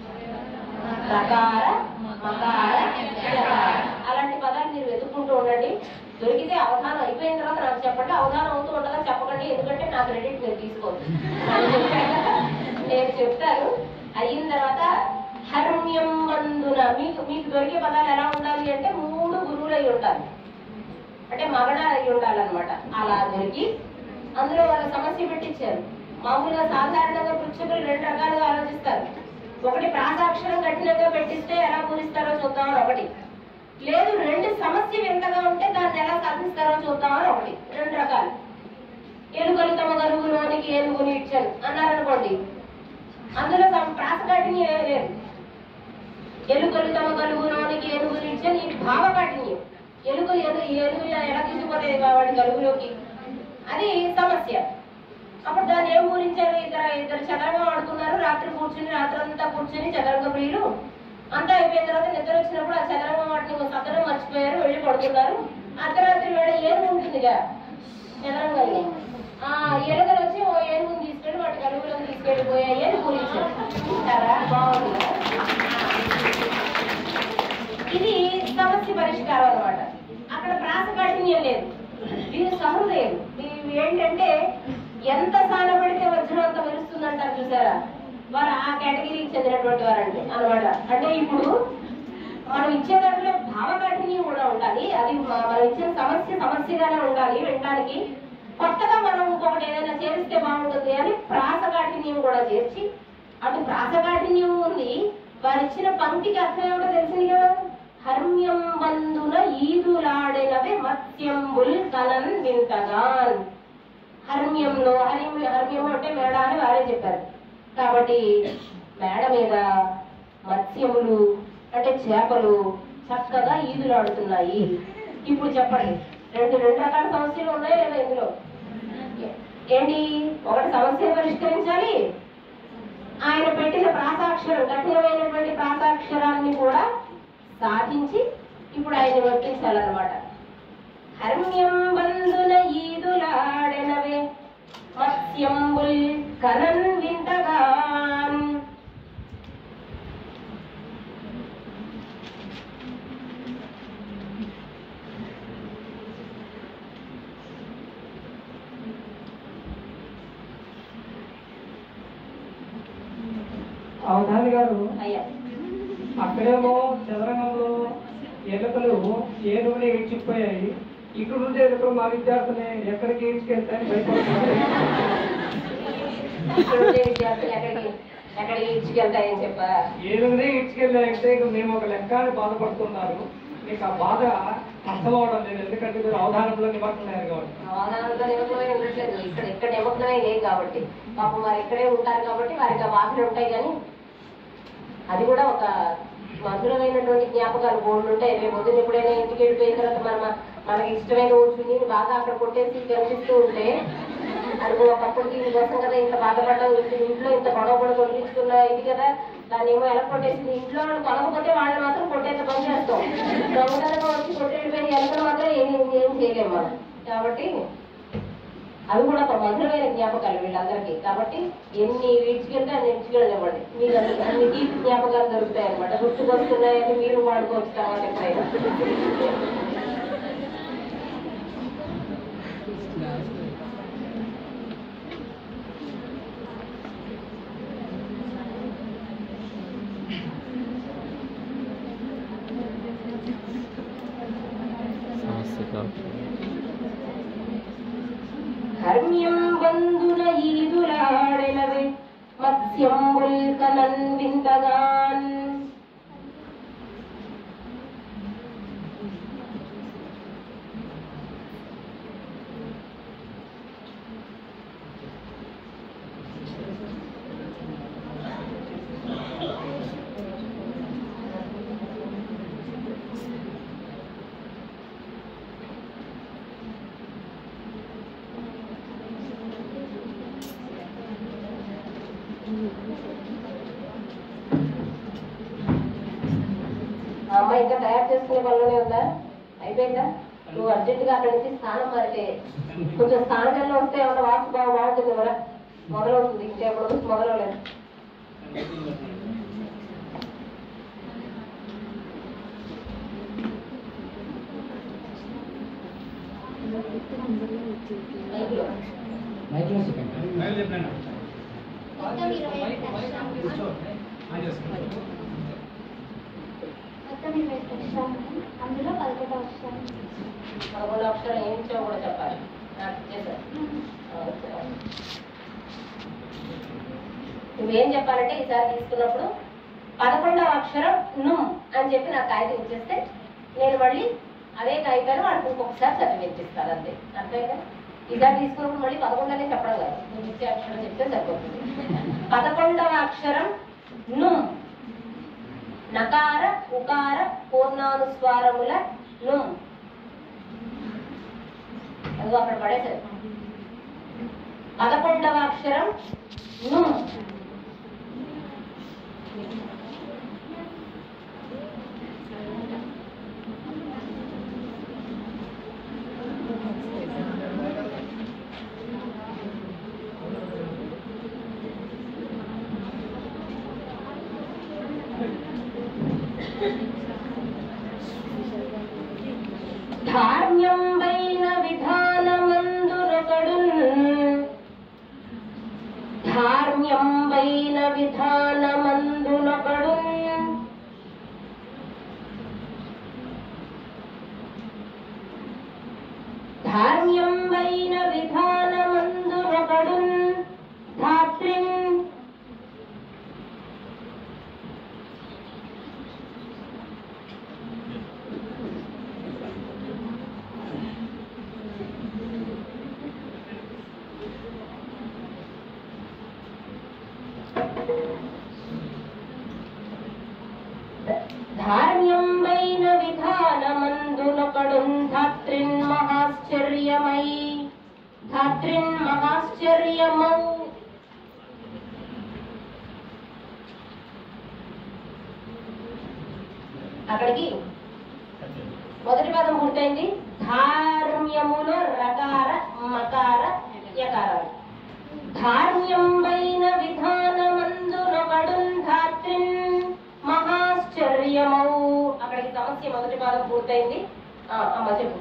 రకార మకార యకార అలాంటి పదాలు మీరు వెతుక్కుంటూ ఉండండి దొరికితే అవధానం అయిపోయిన తర్వాత నాకు చెప్పండి అవధానం అవుతూ ఉండగా చెప్పకండి ఎందుకంటే నా క్రెడిట్ మీరు తీసుకోవద్దు నేను చెప్పాను కదా, నేను చెప్తాను అయిన తర్వాత హర్మ్యం వందున మీకు మీకు దొరికే పదాలు ఎలా ఉండాలి అంటే మూడు గురువులు అయి ఉండాలి అంటే మగడాలు అయి ఉండాలన్నమాట అలా దొరికి అందులో వాళ్ళ సమస్య పెట్టించారు మామూలుగా సాధారణంగా పృచ్ఛకులు రెండు రకాలుగా ఆలోచిస్తారు ఒకటి ప్రాసాక్షరం కఠినంగా పెట్టిస్తే ఎలా పూరిస్తారో చూద్దామని ఒకటి లేదు రెండు సమస్య వింతగా ఉంటే దాన్ని ఎలా సాధిస్తారో చూద్దామని ఒకటి రెండు రకాలు ఎలుకలు తమ గలుగులోనికి ఏనుగుని ఇచ్చారు అన్నారనుకోండి అందులో సమ- ప్రాసకాఠిన్యం ఏమీ లేదు ఎలుకలు తమ గలుగులోనికి ఏనుగుని ఇచ్చారు ఈ భావకాఠిన్యం ఎలుకలు ఎలు ఏనుగులు ఎలా తీసుకుపోతాయి వాడి గలుగులోకి అది సమస్య అప్పుడు దాన్ని ఏం పూరించారు ఇద్దరు ఇద్దరు చదరంగం ఆడుకున్నారు రాత్రి కూర్చుని రాత్రి అంతా కూర్చుని చదరంగ ప్రియులు అంతా అయిపోయిన తర్వాత నిద్ర వచ్చినప్పుడు ఆ చదరంగం వాటిని సత్తడం మర్చిపోయారు వెళ్ళి పడుకున్నారు అర్ధరాత్రి వేళ ఏనుగు ఉంటుందిగా చదరంగంలో ఆ ఎలుకలు వచ్చి ఓ ఏనుగుని తీసుకెళ్ళి వాటి కలుగులను తీసుకెళ్ళిపోయాయి అని పూరించారు చూసారా బాగుంది కదా? ఇది సమస్య పరిష్కారం అన్నమాట అక్కడ ప్రాస కాఠిన్యం లేదు దీని సహృదయం ఇవి ఏంటంటే ఎంత సాన పెడితే వజ్రం అంత మెరుస్తుందంటారు చూసారా వారు ఆ కేటగిరీకి చెందినటువంటి వారండి అన్నమాట అంటే ఇప్పుడు మనం ఇచ్చే దాంట్లో భావకాఠిన్యం కూడా ఉండాలి అది మ- మనం ఇచ్చిన సమస్య సమస్యగానే ఉండాలి వినడానికి కొత్తగా మనం ఇంకొకటి ఏదైనా చేరిస్తే బాగుంటుంది అని ప్రాసకాఠిన్యం కూడా చేర్చి అటు ప్రాసకాఠిన్యం ఉంది వారు ఇచ్చిన పంక్తికి అర్థం ఏమిటో తెలిసింది కదా హర్మ్యం బంధున ఈదులాడెనవే మత్స్యంబుల్ కలన్ వింతగాన్ హర్మ్యంలో హరిం హర్మ్యం అంటే మేడ అని వారే చెప్పారు కాబట్టి మేడ మీద మత్స్యములు అంటే చేపలు చక్కగా ఈదులాడుతున్నాయి ఇప్పుడు చెప్పండి రెండు రెండు రకాల సమస్యలు ఉన్నాయా లేదా ఇందులో ఏ- ఏంటి ఒకటి సమస్య పరిష్కరించాలి ఆయన పెట్టిన ప్రాసాక్షరం కఠినమైనటువంటి ప్రాసాక్షరాన్ని కూడా సాధించి ఇప్పుడు ఆయన వర్తించాలన్నమాట హర్మ్యం బంధున ఈదులాడెనవే మత్స్యంబుల్ కనన్ వింతగాన్ అవధాని గారు అయ్యా అక్కడేమో చదరంగంలో ఎలుకలు ఏనుగుని ఇచ్చిపోయాయి ఇక్కడ నుండి ఎలుకలు మా విద్యార్థులు ఎక్కడికి ఈడ్చుకెళ్తాయని భయపడుతున్నారు ఇక్కడ ఉండే విద్యార్థులు ఎక్కడికి ఎక్కడికి ఇచ్చుకెళ్తాయని చెప్పా ఏనుగుని ఇడ్చుకెళ్ళాయంటే ఇక మేము ఒక లెక్క అని బాధపడుతున్నారు మీకు ఆ బాధ అర్థం అవడం లేదు ఎందుకంటే మీరు అవధానంలో నిమగ్నమయ్యారు కాబట్టి అవధానంలో నిమగ్నమై ఉండట్లేదు ఇక్కడ ఇక్కడ నిమగ్నమై లేదు కాబట్టి పాపం వారు ఇక్కడే ఉంటారు కాబట్టి వారికి ఆ బాధలు ఉంటాయి కానీ అది కూడా ఒక మధురమైనటువంటి జ్ఞాపకాలు బోర్డు ఉంటాయి రేపు పొద్దున్న ఎప్పుడైనా ఇంటికి వెళ్ళిపోయిన తర్వాత మన మనకి ఇష్టమైన చున్ని బాగా అక్కడ కొట్టేసి కనిపిస్తూ ఉంటే అది ఒకప్పుడు దీనికోసం కదా ఇంత బాధపడ్డావు ఇంటి ఇంట్లో ఇంత గొడవ కూడా కొట్టించుకున్న ఇది కదా దాన్ని ఏమో ఎలా కొట్టేసింది ఇంట్లో వాళ్ళు కొనకపోతే వాళ్ళని మాత్రం కొట్టేంత పని చేస్తాం దొంగతనంగా వచ్చి కొట్టేళ్ళిపోయిన ఎలకలు మాత్రం ఏం ఏం చేయలేము మనం కాబట్టి అవి కూడా ఒక మధురమైన జ్ఞాపకాలు వీళ్ళందరికీ కాబట్టి ఎన్ని వీడ్చుకెళ్తే అన్ని ఇడ్చుకెళ్ళనివ్వండి మీకు అన్ని అన్ని తీపి జ్ఞాపకాలు దొరుకుతాయి అనమాట గుర్తుకొస్తున్నాయని మీరు వాడుకోవచ్చు తర్వాత ఎప్పుడైనా ధర్మ్యం బంధున ఈదులాడెనవే మత్స్యంబుల్ కనన్ వింతగాన్ ఆ అమ్మాయి ఇంకా తయారు చేసుకునే పనిలోనే ఉందా అయిపోయిందా నువ్వు అర్జెంటుగా అక్కడి నుంచి స్నానం మారితే కొంచెం స్నానం వస్తే ఏమన్నా వాసు బాగా బాగుంటుంది కదా మొదలవుతుంది ఇంకెప్పుడు మొదలవలేదు మైక్లో. మొత్తం ఇరవై ప్రశ్నలు అందులో పదకొండు వచ్చాను పదకొండు అక్షరం ఏమి ఇచ్చావో కూడా చెప్పాలి నాకు ఇచ్చేసారు నువ్వేం చెప్పాలంటే ఈసారి తీసుకున్నప్పుడు పదకొండవ అక్షరం నుమ్ అని చెప్పి నాకు కాగితం ఇచ్చేస్తే నేను మళ్ళీ అదే కాగితాన్ని వాడికి ఇంకొకసారి చదివి వినిపిస్తాను అంతే అర్థమైందా ఈసారి తీసుకున్నప్పుడు మళ్ళీ పదకొండనే చెప్పడం కాదు నువ్వు ఇచ్చే అక్షరం చెప్తే సరిపోతుంది పదకొండవ అక్షరం నుమ్ నకార ఉకార పూర్ణానుస్వారముల నుమ్ అదిగో అక్కడ పడేసారు పదకొండవ అక్షరం ను ధార్మ్యంబైన విధానమందురొకడున్ ధార్మ్యంబైన విధానమందునొకడున్ ధార్మ్యంబైన విధానమందునొకడున్ ధాత్రిన్ ధార్మ్యంబైన విధానమందునొకడున్ ధాత్రిన్ మహాశ్చర్యమై ధాత్రిన్ మహాశ్చర్యమౌ అక్కడికి మొదటి పదం పూర్తయింది ధార్మ్యములో రకార మకార యకారాలు ధార్మ్యంబైన విధానమందునొకడున్ ధాత్రిన్ మహాశ్చర్యమౌ అక్కడికి సమస్య మొదటి పాదం పూర్తయింది ఆ, అమ్మ చెప్పు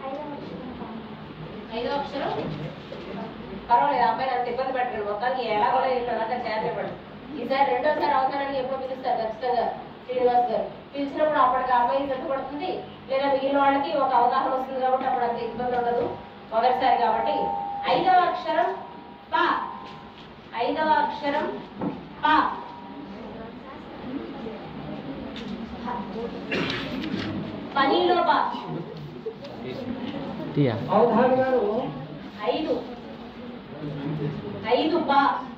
ఐదో అక్షరం పర్వాలేదు అబ్బాయి అంత ఇబ్బంది పెట్టండి మొత్తానికి ఎలా కూడా ఇట్లా చేతపడు ఈసారి రెండోసారి అవసరానికి ఎప్పుడు పిలుస్తారు ఖచ్చితంగా శ్రీనివాస్ గారు పిలిచినప్పుడు అప్పటికి ఆ అమ్మాయి సిద్ధపడుతుంది లేదా మిగిలిన వాళ్ళకి ఒక అవగాహన వస్తుంది కాబట్టి అప్పుడు అంత ఇబ్బంది ఉండదు మొదటిసారి కాబట్టి ఐదవ అక్షరం పా ఐదవ అక్షరం పా పనిలో పా అవధాని గారు ఐదు ఐదు బా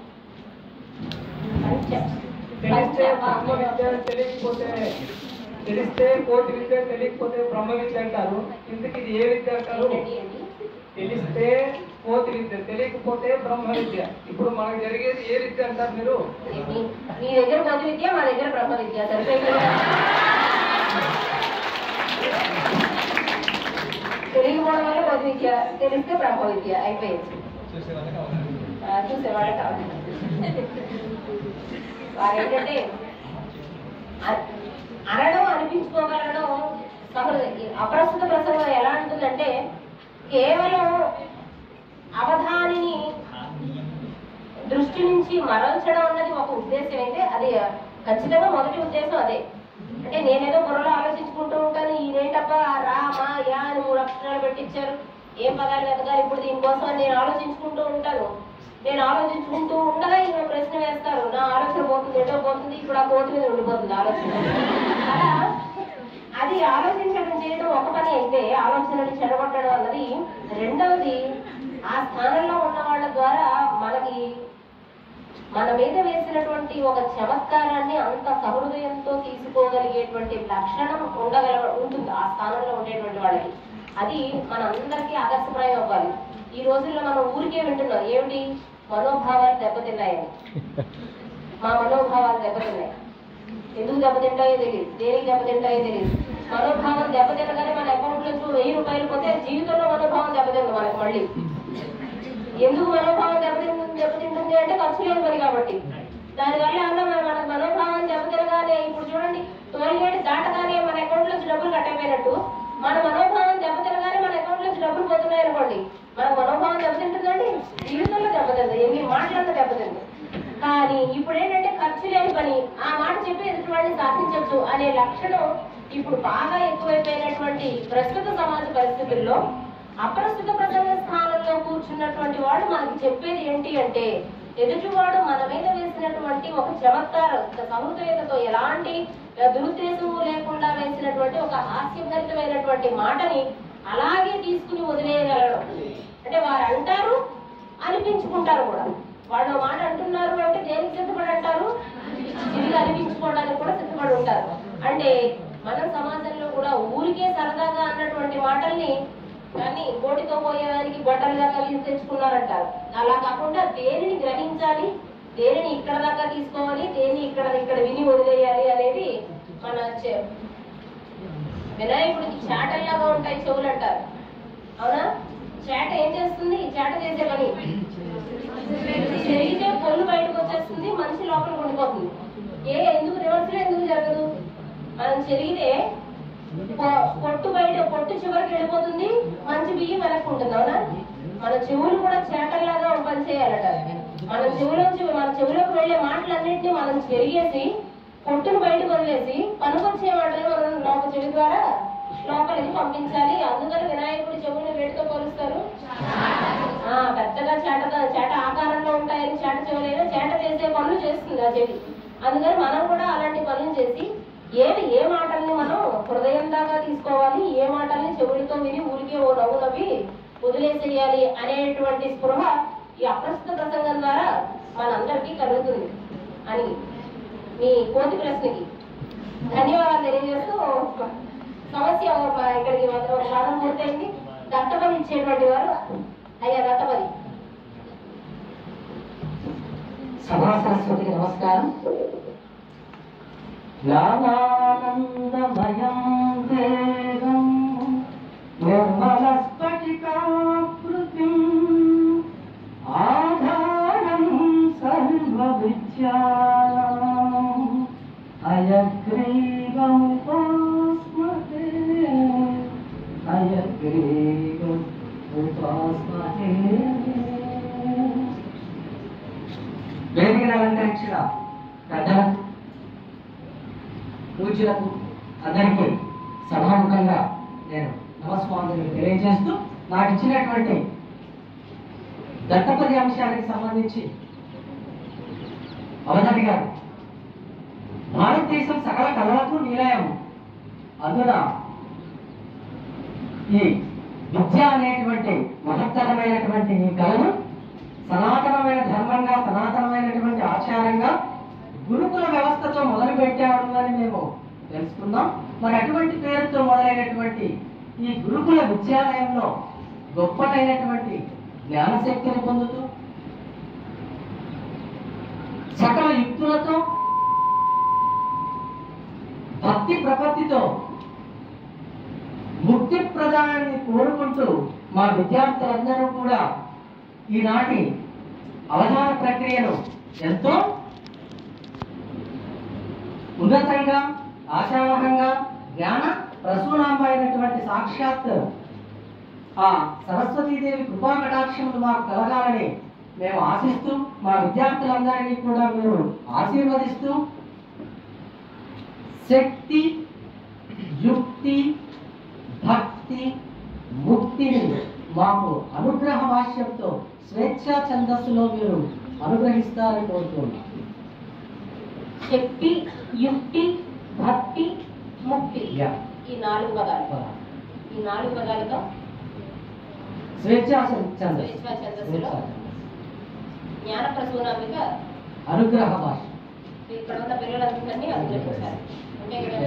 పంచ తెలిస్తే పంచ బా. బ్రహ్మ విద్య తెలియకపోతే తెలిస్తే కోటి విద్య తెలియకపోతే బ్రహ్మ విద్య అంటారు ఇందుకు ఇది ఏ విద్య అంటారు ఏంటండి అది? తెలిస్తే కోటి విద్య తెలియకపోతే బ్రహ్మ విద్య ఇప్పుడు మనకు జరిగేది ఏ విద్య అంటారు మీరు మీ- మీ దగ్గర మొదటి విద్య మా దగ్గర బ్రహ్మ విద్య సరిపోయింది కదా? తెలియకపోవడం వల్ల మొదటి విద్య తెలిస్తే బ్రహ్మ విద్య అయిపోయింది ఆ, చూసేవాడే కావాలి వారు ఏంటంటే అ- అనడం అనిపించుకోగలడం సహజ అప్రస్తుత ప్రసంగం ఎలా ఉంటుందంటే కేవలం అవధానిని దృష్టి నుంచి మరల్చడం అన్నది ఒక ఉద్దేశం అయితే అది ఖచ్చితంగా మొదటి ఉద్దేశం అదే అంటే నేనేదో బుర్రలో ఆలోచించుకుంటూ ఉంటాను ఈయనేంటప్ప రా మా యా అని మూడు అక్షరాలు పెట్టించారు ఏం పదాలు వెతకాలి ఇప్పుడు దీనికోసం అని నేను ఆలోచించుకుంటూ ఉంటాను నేను ఆలోచించుకుంటూ ఉండగా ఈయన ప్రశ్న వేస్తారు నా ఆలోచన పోతుంది ఎటో పోతుంది ఇప్పుడు ఆ కోతి మీద ఉండిపోతుంది ఆలోచన అలా అది ఆలోచించడం చేయడం ఒక పని అయితే ఆలోచనని చెడగొట్టడం అన్నది రెండవది ఆ స్థానంలో ఉన్న వాళ్ళ ద్వారా మనకి మన మీద వేసినటువంటి ఒక చమత్కారాన్ని అంత సహృదయంతో తీసుకోగలిగేటువంటి లక్షణం ఉండగల ఉంటుంది ఆ స్థానంలో ఉండేటువంటి వాళ్ళకి అది మనందరికీ ఆదర్శప్రాయం అవ్వాలి ఈ రోజుల్లో మనం ఊరికే వింటున్నాం ఏమిటి మనోభావాలు దెబ్బతిన్నాయని మా మనోభావాలు దెబ్బతిన్నాయి ఎందుకు దెబ్బతింటాయో తెలియదు దేనికి దెబ్బతింటాయో తెలియదు మనోభావం దెబ్బతినగానే మన అకౌంట్ లో వెయ్యి రూపాయలు పోతే జీవితంలో మనోభావం దెబ్బతింది మనకు మళ్ళీ ఎందుకు మనోభావం దెబ్బతింటుంది దెబ్బతింటుంది అంటే ఖర్చు లేని పని కాబట్టి దానివల్ల ఏమన్నా మన మన మనోభావం దెబ్బతినగానే ఇప్పుడు చూడండి టోల్గేట్ దాటగానే మన అకౌంట్ నుంచి డబ్బులు కట్టైపోయినట్టు మన మనోభావం దెబ్బతినగానే మన అకౌంట్ నుంచి డబ్బులు పోతున్నాయి అనుకోండి మన మనోభావం దెబ్బతింటుందండి జీవితంలో దెబ్బతింది ఎన్ని మాటలన్నా దెబ్బతింది కానీ ఇప్పుడు ఏంటంటే ఖర్చు లేని పని ఆ మాట చెప్పి ఎదుటి వాడిని సాధించవచ్చు అనే లక్షణం ఇప్పుడు బాగా ఎక్కువైపోయినటువంటి ప్రస్తుత సమాజ పరిస్థితుల్లో అప్రస్తుత ప్రసంగ స్థానంలో కూర్చున్నటువంటి వాడు మనకి చెప్పేది ఏంటి అంటే ఎదుటివాడు మన మీద వేసినటువంటి ఒక చమత్కార ఒక సహృదయతతో ఎలాంటి ఆ, దురుద్దేశము లేకుండా వేసినటువంటి ఒక హాస్యభరితమైనటువంటి మాటని అలాగే తీసుకుని వదిలేయగలడం అంటే వారు అంటారు అనిపించుకుంటారు కూడా వాళ్ళు ఓ మాట అంటున్నారు అంటే దేనికి సిద్ధపడి అంటారు ఇది అనిపించుకోవడానికి కూడా సిద్ధపడి ఉంటారు అంటే మన సమాజంలో కూడా ఊరికే సరదాగా అన్నటువంటి మాటల్ని కానీ కోటితో పోయేదానికి గొడ్డలుగా కలిసి తెచ్చుకున్నారంటారు అలా కాకుండా దేనిని గ్రహించాలి దేనిని ఇక్కడ దాకా తీసుకోవాలి దేన్ని ఇక్కడ ఇక్కడ విని వదిలేయాలి అనేది మన చె- వినాయకుడికి చాటల్లాగా ఉంటాయి చెవులు అంటారు అవునా చేట ఏం చేస్తుంది చేట చేసే పని చెరిగితే పొల్లు బయటకు వచ్చేస్తుంది మనిషి లోపల ఉండిపోతుంది ఏ ఎందుకు రివర్స్ ఎందుకు జరగదు మనం చెరిగితే పొ- పొట్టు బయట పొట్టు చివరికి వెళ్ళిపోతుంది మంచి బియ్యం వెనక్కి ఉంటుంది అవునా మన చెవులు కూడా చేటల్లాగా పనిచేయాలట మన చెవులోంచి మన చెవులోకి వెళ్ళే మాటలన్నింటినీ మనం చెరిగేసి పొట్టును బయటకు వదిలేసి పనికొచ్చే మాటలు మనం లోపల చెవి ద్వారా లోపలికి పంపించాలి అందుకని వినాయకుడి చెవుని వేటితో పోలుస్తారు ఆ పెద్దగా చేట చేట ఆకారంలో ఉంటాయని చేట చెవులైనా చేట చేసే పనులు చేస్తుంది ఆ చెవి అందుకని మనం కూడా అలాంటి పనులు చేసి ఏది ఏ మాటల్ని మనం హృదయం దాకా తీసుకోవాలి ఏ మాటల్ని చెవులతో విని ఊరికే ఓ నవ్వు నవ్వి వదిలేసేయాలి అనేటువంటి స్పృహ ఈ అప్రస్తుత ప్రసంగం ద్వారా మనందరికీ కలుగుతుంది అని మీ కోతి ప్రశ్నకి ధన్యవాదాలు తెలియజేస్తూ సమస్య ఒక ఇక్కడికి ఒక ఒక వాదం పూర్తయింది దత్తపది ఇచ్చేటువంటి వారు అయ్యా దత్తపది సభా సరస్వతికి నమస్కారం జ్ఞానానందమయం వేదం నిర్మలస్ఫటికాకృతిం ఆధారం సర్వవిద్యానాం అయగ్రీవముపాస్మతే అయగ్రీవం ఉపాస్మతే వేదికను అలంకరించిన పెద్దలకు పూజలకు అందరికీ సభాముఖంగా నేను నమస్కారాలు తెలియజేస్తూ నాకు ఇచ్చినటువంటి దత్తపది అంశానికి సంబంధించి అవధాని గారు భారతదేశం సకల కళలకు నిలయం అందున ఈ విద్య అనేటువంటి మహత్తరమైనటువంటి ఈ కళను సనాతనమైన ధర్మంగా సనాతనమైనటువంటి ఆచారంగా గురుకుల వ్యవస్థతో మొదలు పెట్టాడు అని మేము తెలుసుకున్నాం మరి అటువంటి పేరుతో మొదలైనటువంటి ఈ గురుకుల విద్యాలయంలో గొప్పదైనటువంటి జ్ఞానశక్తిని పొందుతూ సకల యుక్తులతో భక్తి ప్రపత్తితో ముక్తి ప్రదానాన్ని కోరుకుంటూ మా విద్యార్థులందరూ కూడా ఈనాటి అవధాన ప్రక్రియను ఎంతో ఉన్నతంగా ఆశావహంగా జ్ఞాన ప్రసూనాంబ అయినటువంటి సాక్షాత్ ఆ సరస్వతీదేవి కృపా కటాక్షములు మాకు కలగాలని మేము ఆశిస్తూ మా విద్యార్థులందరినీ కూడా మీరు ఆశీర్వదిస్తూ శక్తి యుక్తి భక్తి ముక్తిని మాకు అనుగ్రహ భాష్యంతో స్వేచ్ఛా ఛందస్సులో మీరు అనుగ్రహిస్తారని కోరుతున్నాం శక్తి యుక్తి భక్తి ముక్తి యా. ఈ నాలుగు పదాలు ఈ నాలుగు పదాలతో స్వేచ్ఛా ఛందస్సు స్వేచ్ఛా ఛందస్సులో జ్ఞాన ప్రసూనామిక అనుగ్రహ భాష ఇక్కడ ఉన్న పిల్లలందరినీ అనుగ్రహించారు అంటే ఇక్కడ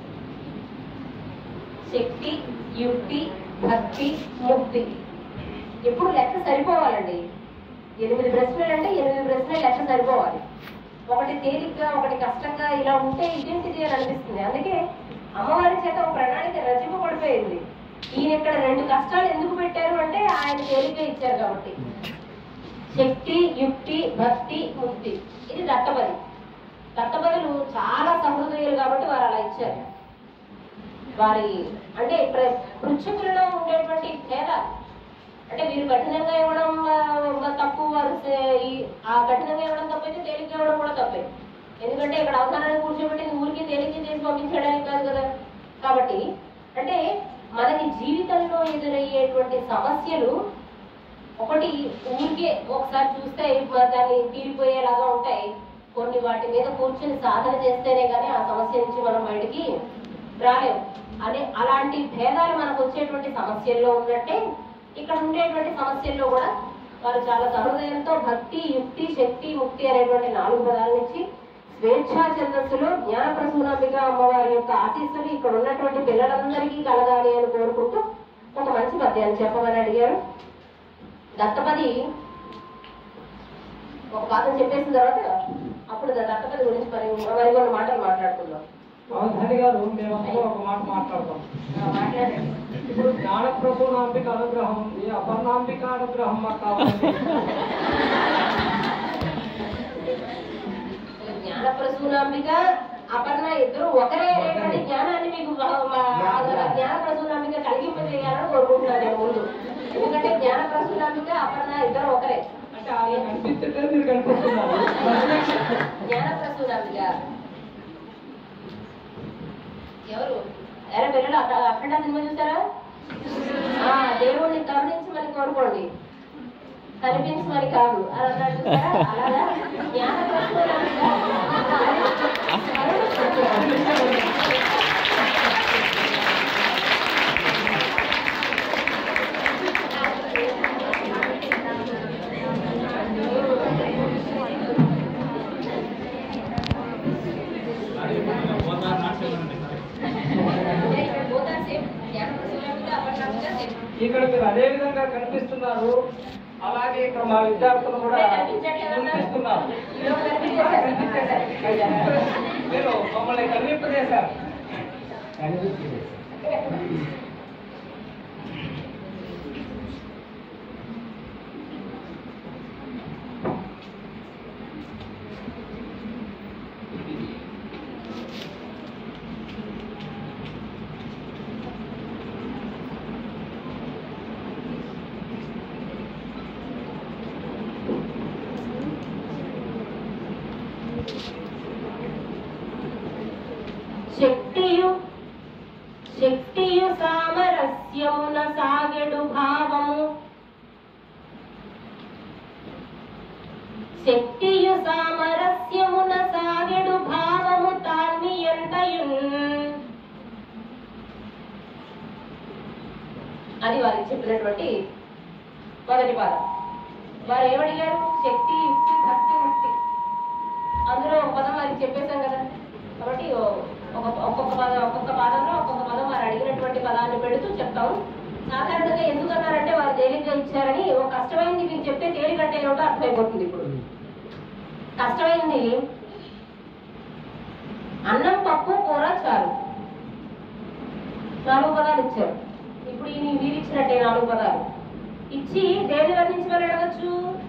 శక్తి యుక్తి భక్తి ముక్తి ఎప్పుడు లెక్క సరిపోవాలండి ఎనిమిది ప్రశ్నలు అంటే ఎనిమిది ప్రశ్నలు లెక్క సరిపోవాలి ఒకటి తేలిగ్గా ఒకటి కష్టంగా ఇలా ఉంటే ఇదేంటిది అని అనిపిస్తుంది అందుకే అమ్మవారి చేత ఒక ప్రణాళిక రచింపబడిపోయింది ఈయన ఇక్కడ రెండు కష్టాలు ఎందుకు పెట్టారు అంటే ఆయన తేలిగ్గా ఇచ్చారు కాబట్టి శక్తి యుక్తి భక్తి ముక్తి ఇది దత్తపది దత్తపదులు చాలా సహృదయులు కాబట్టి వారు అలా ఇచ్చారు వారి అంటే ప్ర- పృచ్ఛకులలో ఉండేటువంటి భేద అంటే వీరు కఠినంగా ఇవ్వడం ఆ, తప్పు వారు సే- ఈ- ఆ కఠినంగా ఇవ్వడం తప్పైతే తేలిగ్గా ఇవ్వడం కూడా తప్పే ఎందుకంటే ఇక్కడ అవసరాన్ని కూర్చోబెట్టి ఊరికి తేలిక చేసి పంపించడానికి కాదు కదా కాబట్టి అంటే మనకి జీవితంలో ఎదురయ్యేటువంటి సమస్యలు ఒకటి ఊరికే ఒకసారి చూస్తే మ- దాన్ని తీరిపోయేలాగా ఉంటాయి కొన్ని వాటి మీద కూర్చొని సాధన చేస్తేనే కానీ ఆ సమస్య నుంచి మనం బయటికి రాలేం అనే అలాంటి భేదాలు మనకు వచ్చేటువంటి సమస్యల్లో ఉన్నట్టే ఇక్కడ ఉండేటువంటి సమస్యల్లో కూడా వారు చాలా సహృదయంతో భక్తి యుక్తి శక్తి ముక్తి అనేటువంటి నాలుగు పదాల నుంచి స్వేచ్ఛా ఛందస్సులో జ్ఞాన ప్రసూనాంబిక అమ్మవారి యొక్క ఆశీస్సులు ఇక్కడ ఉన్నటువంటి పిల్లలందరికీ కలగాలి అని కోరుకుంటూ ఒక మంచి పద్యాన్ని చెప్పమని అడిగారు దత్తపది ఒక పాఠం చెప్పేసిన తర్వాత అప్పుడు ద- దత్తపది గురించి మరి మరి కొన్ని మాటలు మాట్లాడుకుందాం అవధాని గారు మేమంతా ఒక మాట మాట్లాడతాం ఆ, మాట్లాడండి ఇప్పుడు జ్ఞాన ప్రసూనాంబిక అనుగ్రహం ఉంది అపర్ణాంబిక అనుగ్రహం మాకు కావాలి జ్ఞాన ప్రసూనాంబిక అపర్ణ ఇద్దరు ఒకరే అనేటువంటి జ్ఞానాన్ని మీకు బ- మ- ఆ జ్ఞాన ప్రసూనాంబిక కలిగింపజేయాలని కోరుకుంటున్నాను నేను ముందు ఎందుకంటే జ్ఞాన ప్రసూనాంబిక అపర్ణ ఇద్దరు ఒకరే అంటే ఆయన కనిపించట్లేదు మీరు కనిపిస్తున్నారు జ్ఞాన ప్రసూనాంబిక ఎవరు ఎరా పిల్లలు అఖ- అఖండ సినిమా చూసారా ఆ దేవుణ్ణి కరుణించమని కోరుకోండి కనిపించమని కాదు అని అన్నాడు చూసారా అలాగా జ్ఞాన ప్రసూనాంబిక పోతా సేమ్ జ్ఞాన ప్రసూనాంబిక అపర్ణాంబిక సేమ్ ఇక్కడ మీరు అదే విధంగా కనిపిస్తున్నారు అలాగే ఇక్కడ మా విద్యార్థులు కూడా కనిపిస్తున్నారు మీరు మమ్మల్ని కనిపింపజేశారు శక్తియు శక్తియు సామరస్యమున సాగెడు భావము శక్తియు సామరస్యమున సాగెడు భావము తాన్ని ఎంతయున్ అది వారికి చెప్పినటువంటి మొదటి పాదం వారు ఏమడిగారు శక్తి యుక్తి భక్తి ముక్తి అందులో ఒక పదం వారికి చెప్పేశాం కదా కాబట్టి ఓ- ఒక ఒక్కొక్క పదం ఒక్కొక్క పాదంలో ఒక్కొక్క పదం వారు అడిగినటువంటి పదాన్ని పెడుతూ చెప్తాము సాధారణంగా ఎందుకు అన్నారంటే వారు తేలిగ్గా ఇచ్చారని ఒక కష్టమైంది మీకు చెప్తే తేలికంటే ఏమిటో అర్థమైపోతుంది ఇప్పుడు కష్టమైంది అన్నం పప్పు కూర చారు నాలుగు పదాలు ఇచ్చారు ఇప్పుడు ఈ వీరు ఇచ్చినట్టే నాలుగు పదాలు ఇచ్చి దేని వర్ణించమని అడగచ్చు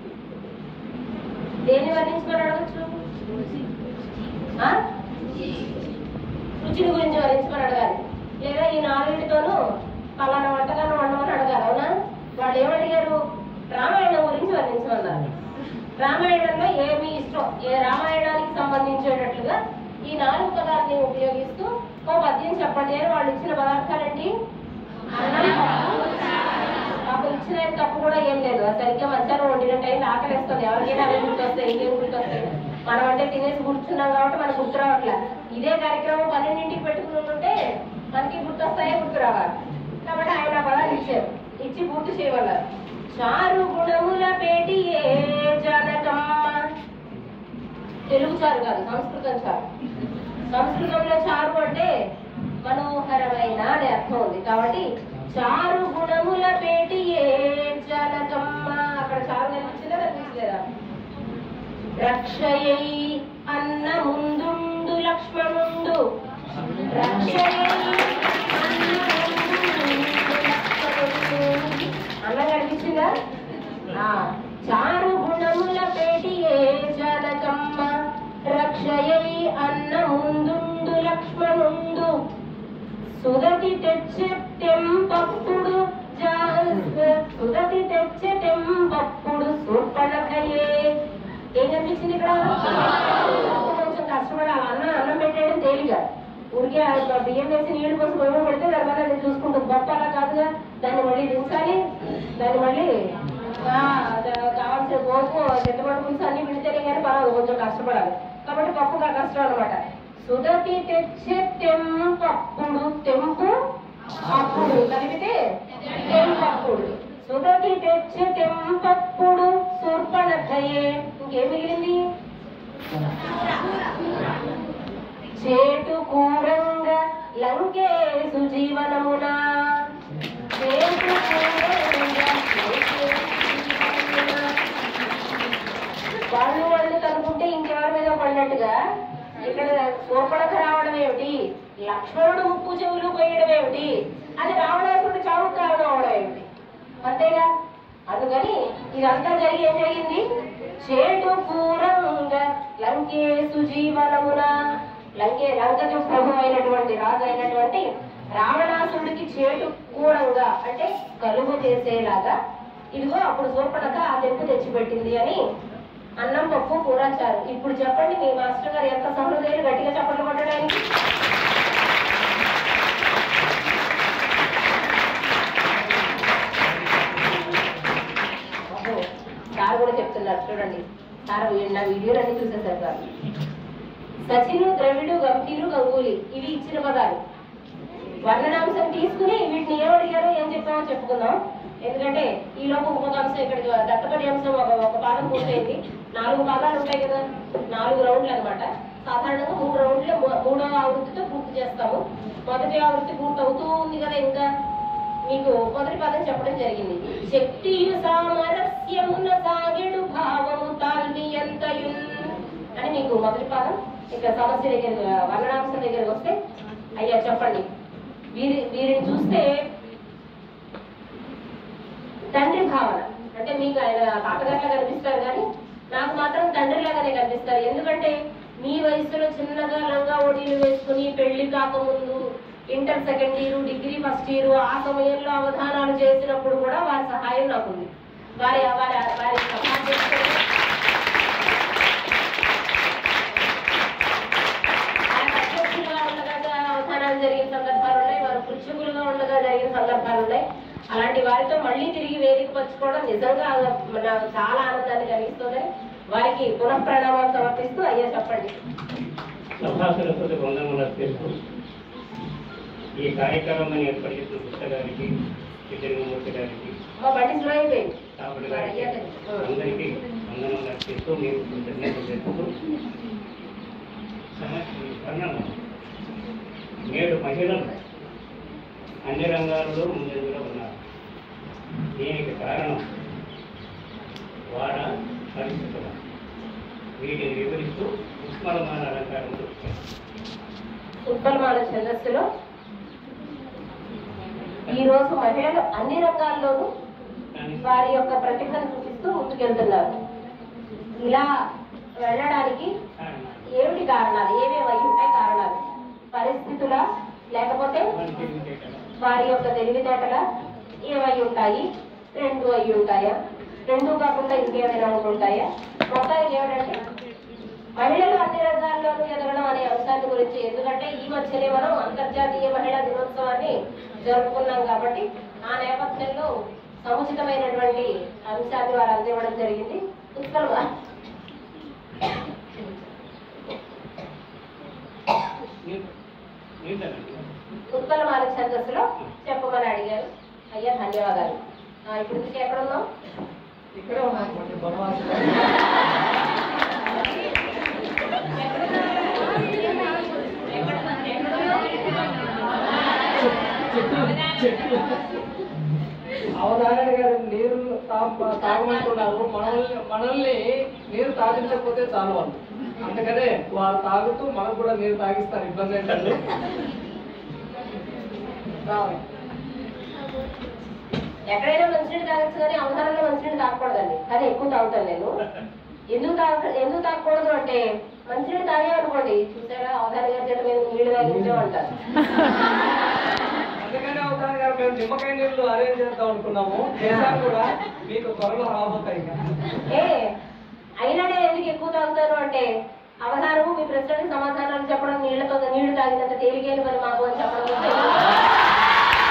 దేని వర్ణించమని అడగచ్చు ఆ? రుచిని గురించి వర్ణించమని అడగాలి లేదా ఈ నాలుగింటితోనూ పలానా వంటకాన్ని వండమని అడగాలి అవునా వాళ్ళు ఏమడిగారు రామాయణం గురించి వర్ణించమన్నారు రామాయణంలో ఏమి ఇష్టం ఏ రామాయణానికి సంబంధించేటట్లుగా ఈ నాలుగు పదార్థాన్ని ఉపయోగిస్తూ ఓ పద్యం చెప్పండి అని వాళ్ళు ఇచ్చిన పదార్థాలేంటి అన్నం పప్పు, మాకు ఇచ్చిన తప్పు కూడా ఏం లేదు సరిగ్గా మధ్యాహ్నం వండిన టైం ఆకలిస్తుంది ఎవరికైనా అవి గుర్తొస్తాయి ఇంకేం గుర్తొస్తాయి మనం అంటే తినేసి కూర్చున్నాం కాబట్టి మనకు గుర్తు రావట్లే ఇదే కార్యక్రమం పన్నెండింటికి పెట్టుకుని ఉంటే మనకి గుర్తొస్తాయే గుర్తు రావాలి కాబట్టి ఆయన ఆ పదాలు ఇచ్చారు ఇచ్చి పూర్తి చేయమన్నారు చారు గుణముల పేటి ఏ జనకమ్మ తెలుగు చారు కాదు సంస్కృతం చారు సంస్కృతంలో చారు అంటే మనోహరమైన అనే అర్థం ఉంది కాబట్టి చారు గుణముల పేటి ఏ జనకమ్మ అక్కడ చారు కనిపించిందా కనిపించలేదా రక్షయై అన్న ముందుండు లక్ష్మణుండు రక్షయై అన్న ముందుండు లక్ష్మణుండు. అన్నం కనిపించిందా ఆ, చారు గుణముల పేటి ఏ జనకమ్మ రక్షయై అన్న ముందుండు లక్ష్మణుండు సుదతి తెచ్చే తెంపప్పుడు జా- సుదతి తెచ్చే తెంపప్పుడు సూర్పణకయే ఏం కనిపించింది ఇక్కడ కొంచెం కష్టపడాలి అన్న అన్నం పెట్టేయడం తేలిక ఊరికే ఆ బియ్యం వేసి నీళ్లు పోసి గొడవ పెడితే దాని వల్ల అది చూసుకుంటుంది గొప్ప అలా కాదుగా దాన్ని మళ్ళీ దించాలి దాన్ని మళ్ళీ ఆ, దా- కావాల్సిన పోపు చెత్తపడి పులుసు అన్ని పెడితేనే కానీ పర్వాలేదు కొంచెం కష్టపడాలి కాబట్టి పప్పుగా కష్టం అనమాట సుదతి తెచ్చే తెంపప్పుడు తెంపు అప్పుడు కలిపితే తెంపప్పుడు సుదతి తెచ్చే తెంపప్పుడు సూర్పణకయే ఇంకేం మిగిలింది చేటు కూరంగా లంకేసు జీవనమున చేటు కూరంగా లంకేసు జీవనమున. వాళ్ళు వాళ్ళు కనుక్కుంటే ఇంకెవరి మీద పడినట్టుగా ఇక్కడ సూర్పణక రావడం ఏమిటి లక్ష్మణుడు ముక్కు చెవులు పోయడం ఏమిటి అది రావణాసుడు చావు కారణం అవడం ఏమిటి అంతేగా అందుకని ఇదంతా జరిగి ఏం జరిగింది చేటు పూరంగా లంకేసు జీవనమున లంకే లంకకు ప్రభు అయినటువంటి రాజు అయినటువంటి రావణాసురుడికి చేటు కూడంగా అంటే కలుగు చేసేలాగా ఇదిగో అప్పుడు సూర్పణక ఆ తెంపు తెచ్చిపెట్టింది అని అన్నం పప్పు కూర చారు ఇప్పుడు చెప్పండి మీ మాస్టర్ గారు ఎంత సహృదయులు గట్టిగా చప్పట్లు కొట్టడానికి అబ్బో, సార్ కూడా చెప్తున్నారు చూడండి సార్ వీ- నా వీడియోలన్నీ చూసేసారు సార్ సచిను ద్రవిడు గంభీరు గంగూలీ ఇవి ఇచ్చిన పదాలు వర్ణనాంశం తీసుకుని వీటిని ఏం అడిగారో ఏం చెప్పామో చెప్పుకుందాం ఎందుకంటే ఈ లోపు ఇంకొక అంశం ఇక్కడ దత్తపడి అంశం ఒక ఒక పాదం పూర్తయింది నాలుగు పాదాలు ఉంటాయి కదా నాలుగు రౌండ్లు అన్నమాట సాధారణంగా మూడు రౌండ్లు మూ- మూడవ ఆవృత్తితో పూర్తి చేస్తాము మొదటి ఆవృత్తి పూర్తి అవుతూ ఉంది కదా ఇంకా మీకు మొదటి పదం చెప్పడం జరిగింది శక్తియు సామరస్యమున సాగెడు భావము తాల్వి ఎంతయున్ అని మీకు మొదటి పదం ఇక సమస్య దగ్గర వర్ణనాంశం దగ్గరకు వస్తే అయ్యా చెప్పండి వీరి వీరిని చూస్తే తండ్రి భావన అంటే మీకు ఆయన తాతగారిలా కనిపిస్తారు కానీ నాకు మాత్రం తండ్రిలాగానే కనిపిస్తారు ఎందుకంటే మీ వయసులో చిన్నగా లంగా ఓడీలు వేసుకుని పెళ్లి కాకముందు inter second year degree first year ఆ సమయంలో అవధానాలు చేసినప్పుడు కూడా వారి సహాయం నాకుంది వారి వారి వారి సహాయం చేసుకొని ఆయన అధ్యక్షులుగా ఉండగా అవధానాలు జరిగిన సందర్భాలు ఉన్నాయి వారు పురుషులుగా ఉండగా జరిగిన సందర్భాలు ఉన్నాయి అలాంటి వారితో మళ్ళీ తిరిగి వేదిక పంచుకోవడం నిజంగా నాకు చాలా ఆనందాన్ని కలిగిస్తుందని వారికి పునః ప్రణామాలు సమర్పిస్తూ అయ్యా చెప్పండి సభాసరస్వతి వందనముల తెలుపు ఈ కార్యక్రమాన్ని ఏర్పాటు చేసిన పుస్తకానికి చిత్తరింగమూర్తి గారికి మా బండి స్లో అయిపోయింది తాపడి గారికి అందరికీ వందనాలు అర్పిస్తూ మేము కృతజ్ఞతలు తెలుపుతూ సమస్య స్పందన నేడు మహిళలు అన్ని రంగాల్లో ముందంజలో ఉన్నారు దీనికి కారణం వాడ పరిస్థితులు వీటిని వివరిస్తూ ఉస్మానమాన అలంకారంలో ఉత్పలమాన ఛందస్సులో ఈ రోజు మహిళలు అన్ని రంగాల్లోనూ కానీ వారి యొక్క ప్రతిభను చూపిస్తూ ముందుకెళ్తున్నారు ఇలా వెళ్ళడానికి కారణాలు ఏమిటి కారణాలు ఏమేమి అయి ఉంటాయి కారణాలు పరిస్థితుల లేకపోతే వాళ్ళు తెలివితేటలు వారి యొక్క తెలివితేటల ఏమై ఉంటాయి రెండు అయి ఉంటాయా రెండు కాకుండా ఇంకేమైనా ఉంటుంటాయా మొత్తానికి ఏమిటంటే మహిళలు అన్ని రంగాల్లోనూ ఎదగడం అనే అంశాన్ని గురించి ఎందుకంటే ఈ మధ్యనే మనం అంతర్జాతీయ మహిళా దినోత్సవాన్ని జరుపుకున్నాం కాబట్టి ఆ నేపథ్యంలో సముచితమైనటువంటి అంశాన్ని వారు అందివ్వడం జరిగింది ఉత్పల మీరు ఏంటండి ఉత్పలమాల ఛందస్సులో చెప్పమని అడిగారు అయ్యా ధన్యవాదాలు ఆ, ఇప్పుడు ఇందుకు ఎక్కడ ఉన్నాం ఇక్కడే ఉన్నాం బనవాసి అవధారణ గారు నీరు తా- తాగమంటున్నారు మనల్ని మనల్ని నీరు తాగించకపోతే చాలు వాళ్ళు అందుకనే వాళ్ళు తాగుతూ మనకు కూడా నీరు తాగిస్తారు ఇబ్బంది ఏంటంటే రావాలి. ఎక్కడైనా మంచినీళ్ళు తాగొచ్చు కానీ అవసరంలో మంచినీళ్ళు తాగకూడదండి కానీ ఎక్కువ తాగుతాను నేను ఎందుకు తాగ ఎందుకు తాగకూడదు అంటే మంచినీళ్ళు తాగామనుకోండి చూసారా అవధాన గారి చేత మేము నీళ్లు తాగించామంటారు అందుకనే అవధారణ గారు మేము నిమ్మకాయ నీళ్ళు అరేంజ్ చేద్దాం అనుకున్నాము చేశారు కూడా మీకు త్వరలో రాబోతాయి ఇంకా ఏ అయినా నేను ఎందుకు ఎక్కువ తాగుతాను అంటే అవధానము మీ ప్రశ్నలకు సమాధానాలు చెప్పడం నీళ్లతో నీళ్లు తాగినంత తేలికైన పని మాకు అని చెప్పడం కోసం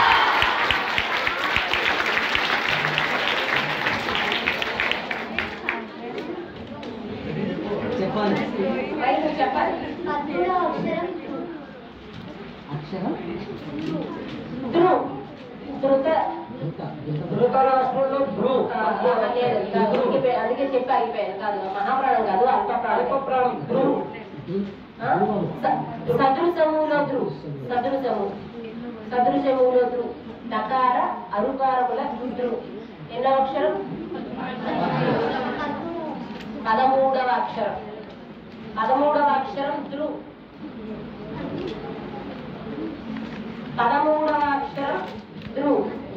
చెప్పాలి మరి నువ్వు చెప్పాలి అద్భుత అక్షరం అక్షరం ధృ ధృత ధృత ధృత ధృతరాష్ట్రంలో భ్రూ ఆ, లేదు, కాదు. అందుకే అందుకే చెప్పి ఆగిపోయాను కాదు మహాప్రాణం కాదు అల్ప ప్రాణం అల్పప్రాణం భ్రూ ఆ? స- సదృశములో ధృ సదృశము సదృశములో ధృ దకార అరుకారముల ధృ ఎన్నో అక్షరం పదమూడవ అక్షరం పదమూడవ అక్షరం ధృ పదమూడవ అక్షరం ధృ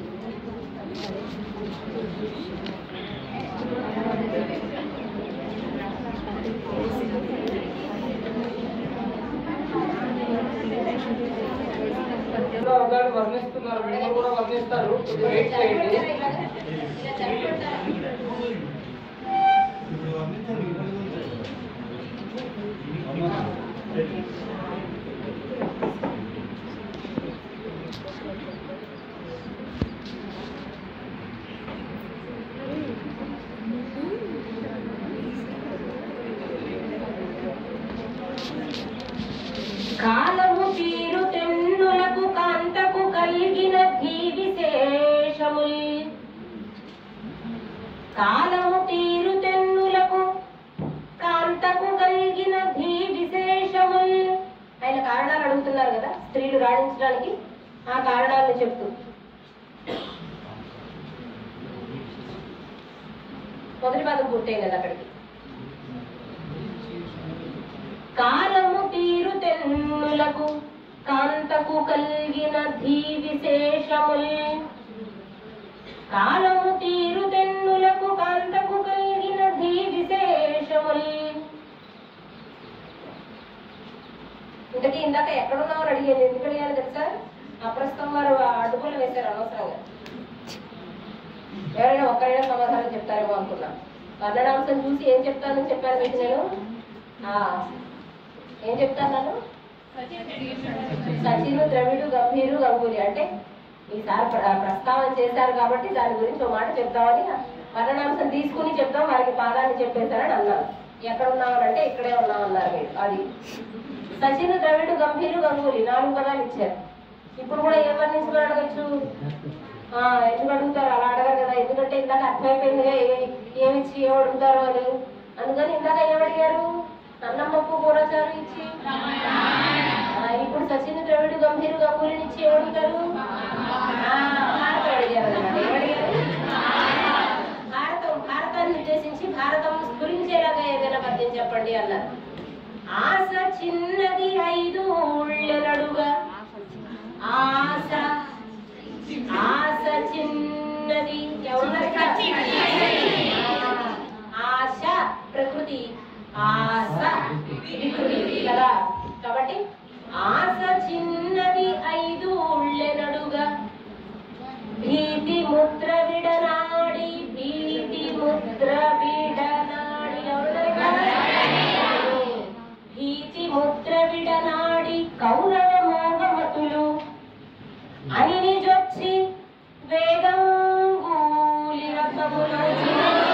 ఇందులో అవగాహన వర్ణిస్తున్నారు మీరు కూడా వర్ణిస్తారు కొద్దిగా వెయిట్ చేయండి కాలము తీరు తెన్నులకు కాంతకు కలిగిన ధీ విశేషముల్ కాలము తీరు తెన్నులకు కాంతకు కలిగిన ధీ విశేషముల్ ఆయన కారణాలు అడుగుతున్నారు కదా స్త్రీలు రాణించడానికి ఆ కారణాలను చెప్తూ మొదటి పదం పూర్తయింది కదా అక్కడికి కాలము తీరు తెన్నులకు కాంతకు కలిగిన ధీ విశేషముల్ కాలము తీరు తెన్నులకు కాంతకు కలిగిన ధీ విశేషముల్ ఇంతకీ ఇందాక ఎక్కడున్నామని అడిగేది ఎందుకు అడిగాను తెలుసా అప్రస్తుతం వారు అడ్డుపులు వేశారు అనవసరంగా ఎవరైనా ఒక్కరైనా సమాధానం చెప్తారేమో అనుకున్నా వర్ణనాంశం చూసి ఏం చెప్తానని చెప్పాను మీకు నేను ఆ, ఏం చెప్తాను నన్ను సచిను ద్రవిడు గంభీరు గంగూలి అంటే ఈసారి ప్ర- ప్రస్తావన చేశారు కాబట్టి దాని గురించి ఒక మాట చెప్తామని వర్ణనాంశం తీసుకుని చెప్తాం వారికి పాదాన్ని చెప్పేశారని అన్నాను ఎక్కడ ఉన్నామనంటే ఇక్కడే ఉన్నామన్నారు మీరు అది సచిన్ ద్రవిడు గంభీరు గంగూలి నాలుగు పదాలు ఇచ్చారు ఇప్పుడు కూడా ఏ వర్ణించమని అడగచ్చు ఆ, ఎందుకు అడుగుతారు అలా అడగరు కదా ఎందుకంటే ఇందాక అర్థమైపోయిందిగా ఏ- ఏమి ఇచ్చి ఏం అడుగుతారు అని అందుకని ఇందాక ఏమడిగారు అన్నం పప్పు కూరచారు ఇచ్చి ఆ, ఇప్పుడు సచిన్ ద్రవిడు గంభీర్ గంగూలిని ఇచ్చి ఏం అడుగుతారు ఆ, భారతం అడిగారు అన్నమాట ఏమడిగారు భారతం భారతాన్ని ఉద్దేశించి భారతం స్ఫురించేలాగా ఏదైనా పద్యం చెప్పండి అన్నారు ఆశ చిన్నది ఐదు ఊళ్ళెనడుగా ఆశ ఆశ చిన్నది ఎవరున్నారు ఇక్కడ? ఆ, ఆశ ప్రకృతి ఆశ వికృతి కదా కాబట్టి ఆశ చిన్నది ఐదు ఉళ్ళెనడుగా భీతి ముద్ర విడనాడి భీతి ముద్ర విడనాడి ఎవరున్నారు ఇక్కడ? భీతి ముద్ర విడనాడి కౌరవ మోహమతులు అని నిజొచ్చి వేగం గూలి రథములొచ్చి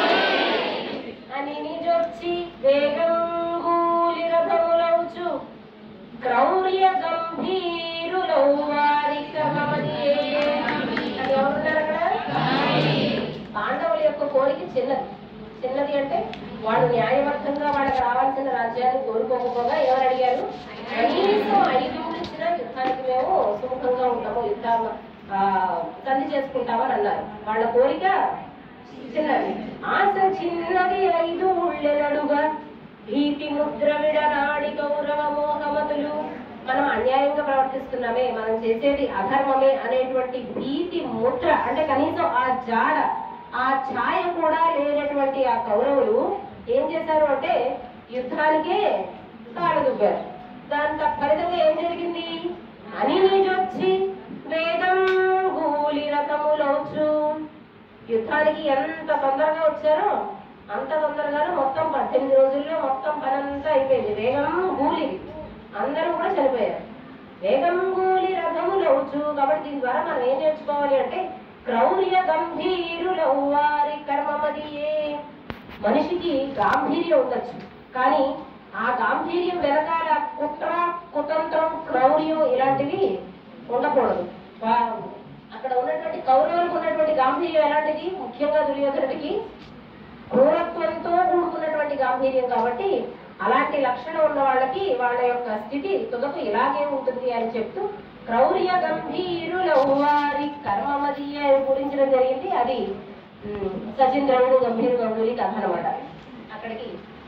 అని నిజొచ్చి వేగం గూలి రథములౌచు క్రౌర్య గంభీరులౌ వారి క్రమమదియే. అది ఎవరున్నారు అక్కడ పాండవుల యొక్క కోరిక చిన్నది చిన్నది అంటే వాడు న్యాయబద్ధంగా వాళ్ళకి రావాల్సిన రాజ్యాన్ని కోరుకోకపోగా ఎవరు అడిగారు కనీసం ఐదు ఇచ్చిన యుద్ధానికి మేము సుముఖంగా ఉంటాము యుద్ధం ఆ, సంధి చేసుకుంటామని అన్నారు వాళ్ళ కోరిక చిన్నది ఆశ చిన్నది ఐదు ఉళ్ళెనడుగా భీతి ముద్ర విడనాడి గౌరవ మోహమతులు మనం అన్యాయంగా ప్రవర్తిస్తున్నామే మనం చేసేది అధర్మమే అనేటువంటి భీతి ముద్ర అంటే కనీసం ఆ జాడ ఆ ఛాయ కూడా లేనటువంటి ఆ కౌరవులు ఏం చేశారు అంటే యుద్ధానికే కాలు దుబ్బారు దాని త- ఫలితంగా ఏం జరిగింది అని నీజొచ్చి వేగం గూలి రథములోచు యుద్ధానికి ఎంత తొందరగా వచ్చారో అంత తొందరగానే మొత్తం పద్దెనిమిది రోజుల్లో మొత్తం పనంతా అయిపోయింది వేగం గూలి అందరూ కూడా చనిపోయారు వేగం గూలి రథములవచ్చు కాబట్టి దీని ద్వారా మనం ఏం నేర్చుకోవాలి అంటే క్రౌర్య గంభీరులవు వారి కర్మమదియే మనిషికి గాంభీర్యం ఉండొచ్చు కానీ ఆ గాంభీర్యం వెనకాల కుట్ర కుతంత్రం క్రౌర్యం ఇలాంటివి ఉండకూడదు వా- అక్కడ ఉన్నటువంటి కౌరవులకు ఉన్నటువంటి గాంభీర్యం ఎలాంటిది ముఖ్యంగా దుర్యోధనుడికి క్రూరత్వంతో కూడుకున్నటువంటి గాంభీర్యం కాబట్టి అలాంటి లక్షణం ఉన్న వాళ్ళకి వాళ్ళ యొక్క స్థితి తుదకు ఇలాగే ఉంటుంది అని చెప్తూ క్రౌర్య గంభీరుల వారి కర్మమది అని గురించడం జరిగింది అది ఉమ్, సచిన్ ద్రవిడు గంభీర్ గంగులీ కథ అనమాట అక్కడికి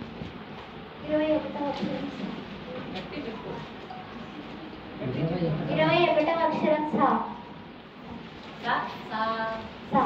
ఇరవై ఒకటవ అక్షరం ఇరవై ఒకటవ అక్షరం సా సా, సా, సా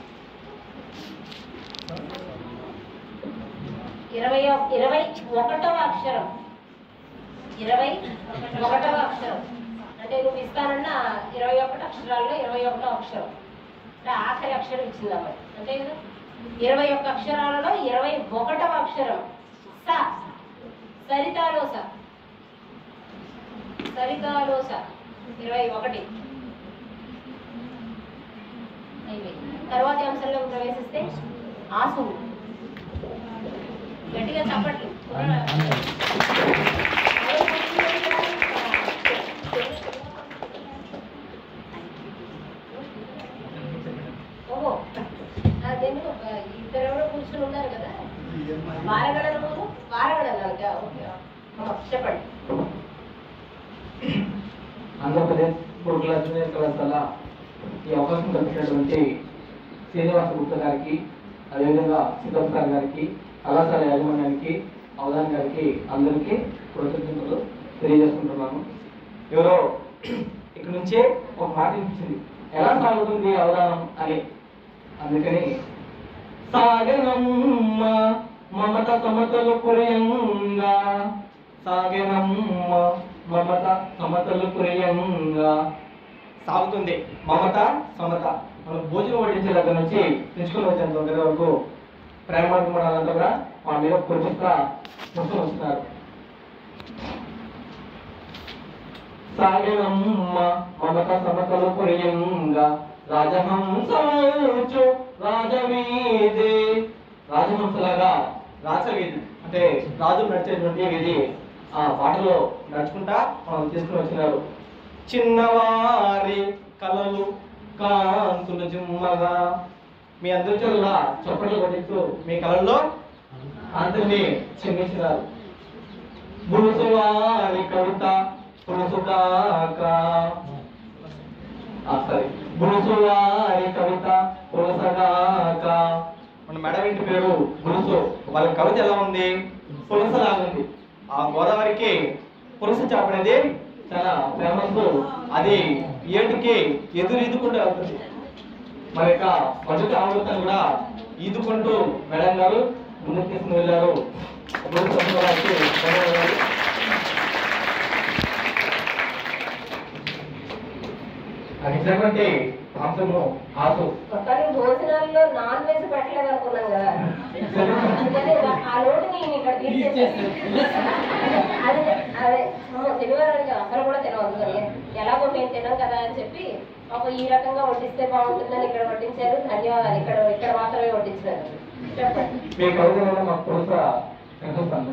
ఇరవై ఒ- ఇరవై ఒకటవ అక్షరం ఇరవై ఒకటవ అక్షరం అంటే నువ్వు ఇస్తానన్న ఇరవై ఒకటి అక్షరాల్లో ఇరవై ఒకటో అక్షరం అంటే ఆఖరి అక్షరం ఇచ్చిందమ్మ అంతే కదా ఇరవై ఒక్క అక్షరాలలో ఇరవై ఒకటవ అక్షరం స సరితాలో స సరితాలో స ఇరవై ఒకటి అయిపోయింది తర్వాతి అంశంలో ప్రవేశిస్తే ఆసువు గట్టిగా చప్పట్లు ఓహో అదేంటో ఇద్దరు ఎవరో కూర్చుని ఉన్నారు కదా వారగడల ముందు వారగడల చెప్పండి ఆంధ్రప్రదేశ్ గురుకుల జూనియర్ కళాశాల ఈ అవకాశం కల్పించినటువంటి శ్రీనివాస గుప్తా గారికి అదేవిధంగా సిద్ధం సార్ గారికి కళాశాల యాజమాన్యానికి అవధాన్ గారికి అందరికీ కృతజ్ఞతలు తెలియజేసుకుంటున్నాను ఎవరో ఇక్కడ నుంచే ఒక మాట వినిపించింది ఎలా సాగుతుంది అవధానం అని అందుకని సాగనమ్మ మమత సమతలు కురయంగా సాగనమ్మ మమత సమతలు కురయంగా సాగుతుంది మమత సమత మనం భోజనం వడ్డించే దగ్గర నుంచి తెచ్చుకుని వచ్చేంత దగ్గర వరకు ప్రేమ గుణాలంతా కూడా మా మీద కురిపిస్తా వస్తూ వస్తున్నారు సాగనమ్మ మమత సమతలు కురయంగా రాజహంసూ రాజవీధి రాజహంసలాగా రాచవీధి అంటే రాజు నడిచేటువంటి వీధి ఆ పాటలో నడుచుకుంటా మనం తీసుకుని వచ్చినారు చిన్నవారి కలలు కాంతులు జుమ్మగా మీ అందరి చదువుల చప్పట్లు కొట్టిస్తూ మీ కళల్లో కాంతుల్ని క్షమించినారు బులుసువారి కవిత పులుసుకాక సారీ బులుసువారి కవిత పులసగాక మన మేడం ఇంటి పేరు బులుసు వాళ్ళ కవిత ఎలా ఉంది పులసలాగా ఉంది ఆ గోదావరికి పులస చేప అనేది చాలా ఫేమస్ అది ఏటికి ఎదురు ఈదుకుంటూ వెళ్తుంది మరి యొక్క మొదటి ఆవృత్తం కూడా ఈదుకుంటూ మేడం గారు ముందుకు తీసుకుని వెళ్ళారు బులుసు అమ్మ గారికి ధన్యవాదాలు. అది ఇచ్చినటువంటి అంశము ఆసు మొత్తానికి భోజనాల్లో నాన్ వెజ్ పెట్టలేదు అనుకున్నాం కదా అందుకని ఆ లోటు నేను ఇక్కడ తీర్చేసాను అది అదే అమ్మో శనివారానికి అసలు కూడా తినవద్దు కదా ఎలాగో మేము తినం కదా అని చెప్పి ఒక ఈ రకంగా వడ్డిస్తే బాగుంటుందని ఇక్కడ వడ్డించారు ధన్యవాదాలు ఇక్కడ ఇక్కడ మాత్రమే వడ్డించారు చెప్పండి మీ కవితలలో మాకు పులస కనిపిస్తుంది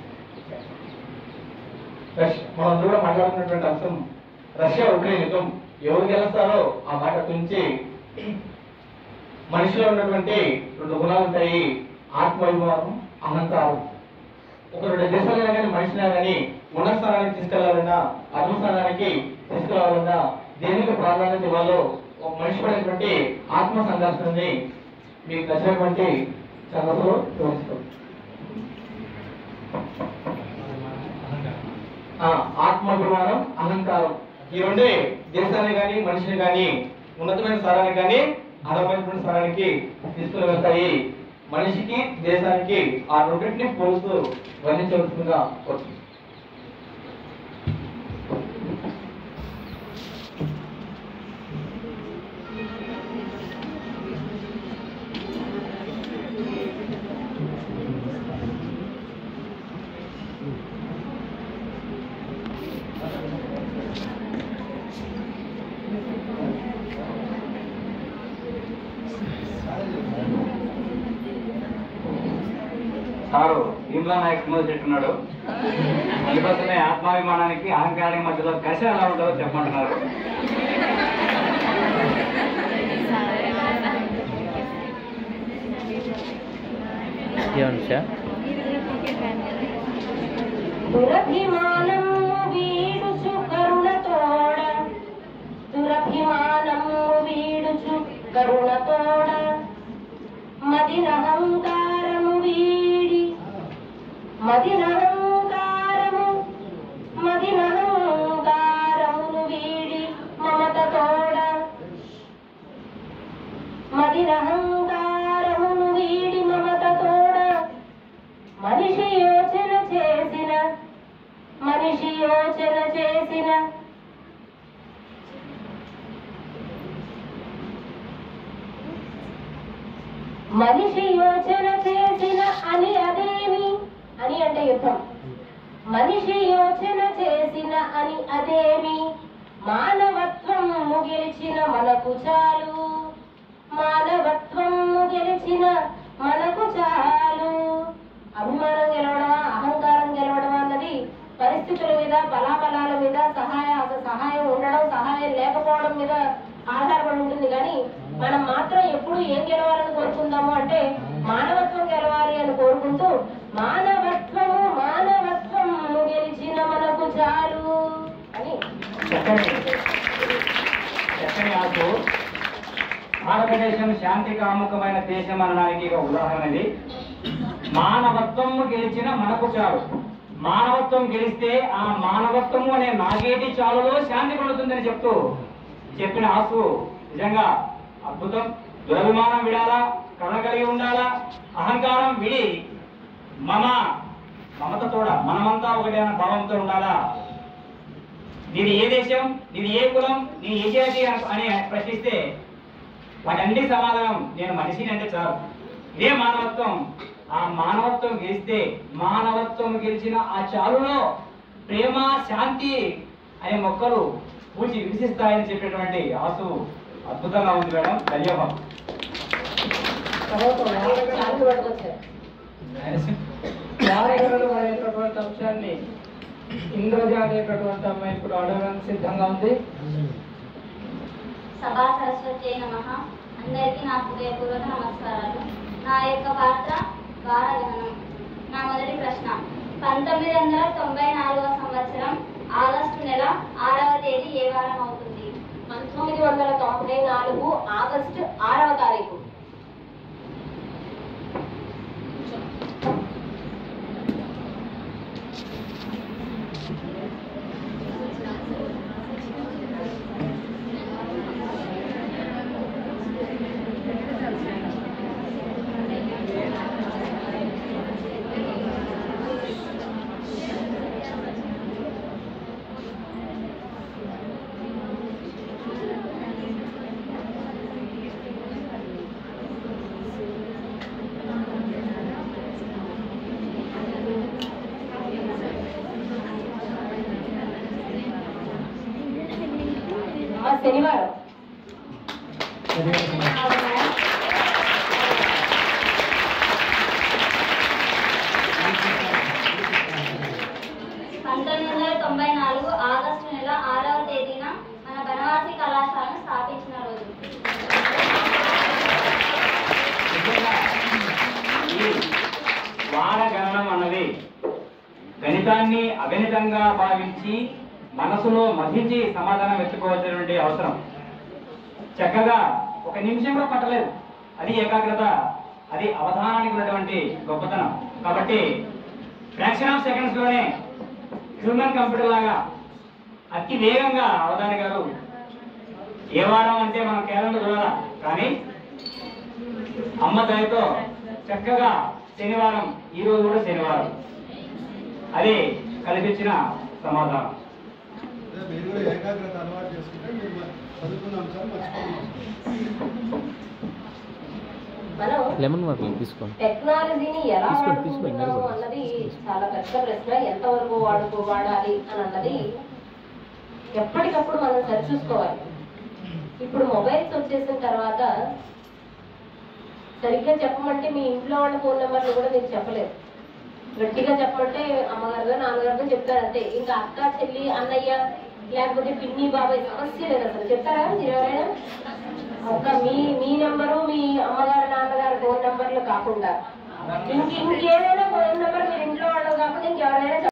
రష్- మనం కూడా మాట్లాడుతున్నటువంటి అంశం రష్యా ఉక్రెయిన్ యుద్ధం ఎవరు గెలుస్తారో ఆ మాట గురించి మనిషిలో ఉన్నటువంటి రెండు గుణాలు ఉంటాయి ఆత్మాభిమానం అహంకారం ఒక రెండు దేశాలైనా కానీ మనిషినా కానీ ఉన్నత స్థానానికి తీసుకెళ్లాలన్నా అధమ స్థానానికి తీసుకురావాలన్నా దేనికి ప్రాధాన్యత ఇవ్వాలో ఒక మనిషి పడేటువంటి ఆత్మ సంఘర్షణని మీకు నచ్చినటువంటి చదువులో వివరిస్తాం ఆ, ఆత్మాభిమానం అహంకారం ఈ రెండే దేశాన్ని కానీ మనిషిని కానీ ఉన్నతమైన స్థానానికి కానీ అధమైనటువంటి స్థానానికి తీసుకుని వెళ్తాయి మనిషికి దేశానికి ఆ రెండింటిని పోలుస్తూ వర్ణించవలసిందిగా కోరుతున్నాను. సారు భీమ్లా నాయక్ ముందు చెట్టున్నాడు అందుకోసమే ఆత్మాభిమానానికి అహంకారానికి మధ్యలో కసి ఎలా ఉంటుందో చెప్పమంటున్నారు దురభిమానము వీడుచు కరుణతోడ దురభిమానము వీడుచు కరుణతోడ మదినహంకారము వీడి మదినహంకారము మదినహంకారమును వీడి మమతతోడ మదినహంకారమును వీడి మమతతోడ మనిషి యోచన చేసిన మనిషి యోచన చేసిన మనిషి యోచన చేసిన అని అదేమి అని అంటే యుద్ధం మనిషి యోచన చేసిన అని అదేమి మానవత్వం గెలిచిన మనకు చాలు మానవత్వం గెలిచిన మనకు చాలు అభిమానం గెలవడమా అహంకారం గెలవడమా అన్నది పరిస్థితుల మీద బలాబలాల మీద సహాయ అసలు సహాయం ఉండడం సహాయం లేకపోవడం మీద ఆధారపడి ఉంటుంది కానీ మనం మాత్రం ఎప్పుడు ఏం గెలవాలని కోరుకుందాము అంటే మానవత్వం గెలవాలి అని కోరుకుంటూ మానవత్వము మానవత్వం గెలిచిన మనకు చాలు అని చక్కని చక్కని ఆకు భారతదేశం శాంతి కాముకమైన దేశం అనడానికి ఒక ఉదాహరణ ఇది మానవత్వం గెలిచిన మనకు చాలు మానవత్వం గెలిస్తే ఆ మానవత్వము అనే నాగేటి చాలులో శాంతి పడుతుందని చెప్తూ చెప్పిన ఆసు నిజంగా అద్భుతం దురభిమానం విడాలా కరుణ కలిగి ఉండాలా అహంకారం విడి మమ మమతతోడ మనమంతా ఒకటే అన్న భావంతో ఉండాలా నీది ఏ దేశం నీది ఏ కులం నీ ఏ జాతి అని- అని ప్రశ్నిస్తే వాటన్ని సమాధానం నేను మనిషిని అంటే చాలు ఇదే మానవత్వం ఆ మానవత్వం గెలిస్తే మానవత్వం గెలిచిన ఆ చాలులో ప్రేమ శాంతి అనే మొక్కలు పూచి వికసిస్తాయని చెప్పేటువంటి ఆసు అద్భుతంగా ఉంది మేడం ధన్యవాదం చాలు పట్టుకొచ్చారు వారగలలు అనేటటువంటి అంశాన్ని ఇంద్రజ అనేటటువంటి అమ్మాయి ఇప్పుడు అడగడానికి సిద్ధంగా ఉంది సభా సరస్వతి నమ అందరికీ నా హృదయపూర్వక నమస్కారాలు నా యొక్క పాత్ర వారగమనం నా మొదటి ప్రశ్న పంతొమ్మిది వందల తొంభై నాలుగవ సంవత్సరం ఆగస్టు నెల ఆరవ తేదీ ఏ వారం అవుతుంది పంతొమ్మిది వందల తొంభై నాలుగు ఆగస్టు ఆరవ తారీఖు ఆ శనివారం పంతొమ్మిది వందల తొంభై నాలుగు ఆగస్టు నెల ఆరవ తేదీన మన బనవాసి కళాశాలను స్థాపించిన రోజు నిజంగా ఈ వార గణనం అన్నది గణితాన్ని అగణితంగా భావించి మనసులో మధించి సమాధానం వెతుకోవాల్సినటువంటి అవసరం చక్కగా ఒక నిమిషం కూడా పట్టలేదు అది ఏకాగ్రత అది అవధానానికి ఉన్నటువంటి గొప్పతనం కాబట్టి ఫ్రాక్షన్ ఆఫ్ సెకండ్స్ లోనే హ్యూమన్ కంప్యూటర్ లాగా అతి వేగంగా అవధాని గారు ఏ వారం అంటే మనం కేరళ చూడాలా కానీ అమ్మ దయతో చక్కగా శనివారం ఈ రోజు కూడా శనివారం అది కల్పించిన సమాధానం అదే మీరు కూడా ఏకాగ్రత అలవాటు చేసుకుంటే మీరు చదువుకున్న అంశాలు మర్చిపోతున్నాం మనం లెమన్ వాటర్ తీసుకోండి టెక్నాలజీని ఎలా తీసుకోండి, తీసుకోండి, వాడుకుంటున్నాము నిలబడండి. అన్నది చాలా పెద్ద ప్రశ్న ఎంతవరకు వాడుకో వాడాలి అని అన్నది ఎప్పటికప్పుడు మనం సరిచూసుకోవాలి ఇప్పుడు మొబైల్స్ వచ్చేసిన తర్వాత సరిగ్గా చెప్పమంటే మీ ఇంట్లో వాళ్ళ ఫోన్ నెంబర్లు కూడా మీరు చెప్పలేరు గట్టిగా చెప్పమంటే అమ్మగారుగా నాన్నగారుగా చెప్తారు అంతే ఇంకా అక్క చెల్లి అన్నయ్య లేకపోతే పిన్ని బాబాయ్ సమస్య లేదు అసలు చెప్తారా మీరు ఎవరైనా ఒక మీ మీ నెంబరు మీ అమ్మగారు నాన్నగారు ఫోన్ నెంబర్లు కాకుండా ఇంక ఇంకేదైనా ఫోన్ నెంబర్ మీరు ఇంట్లో వాళ్ళు కాకుండా ఇంకెవరైనా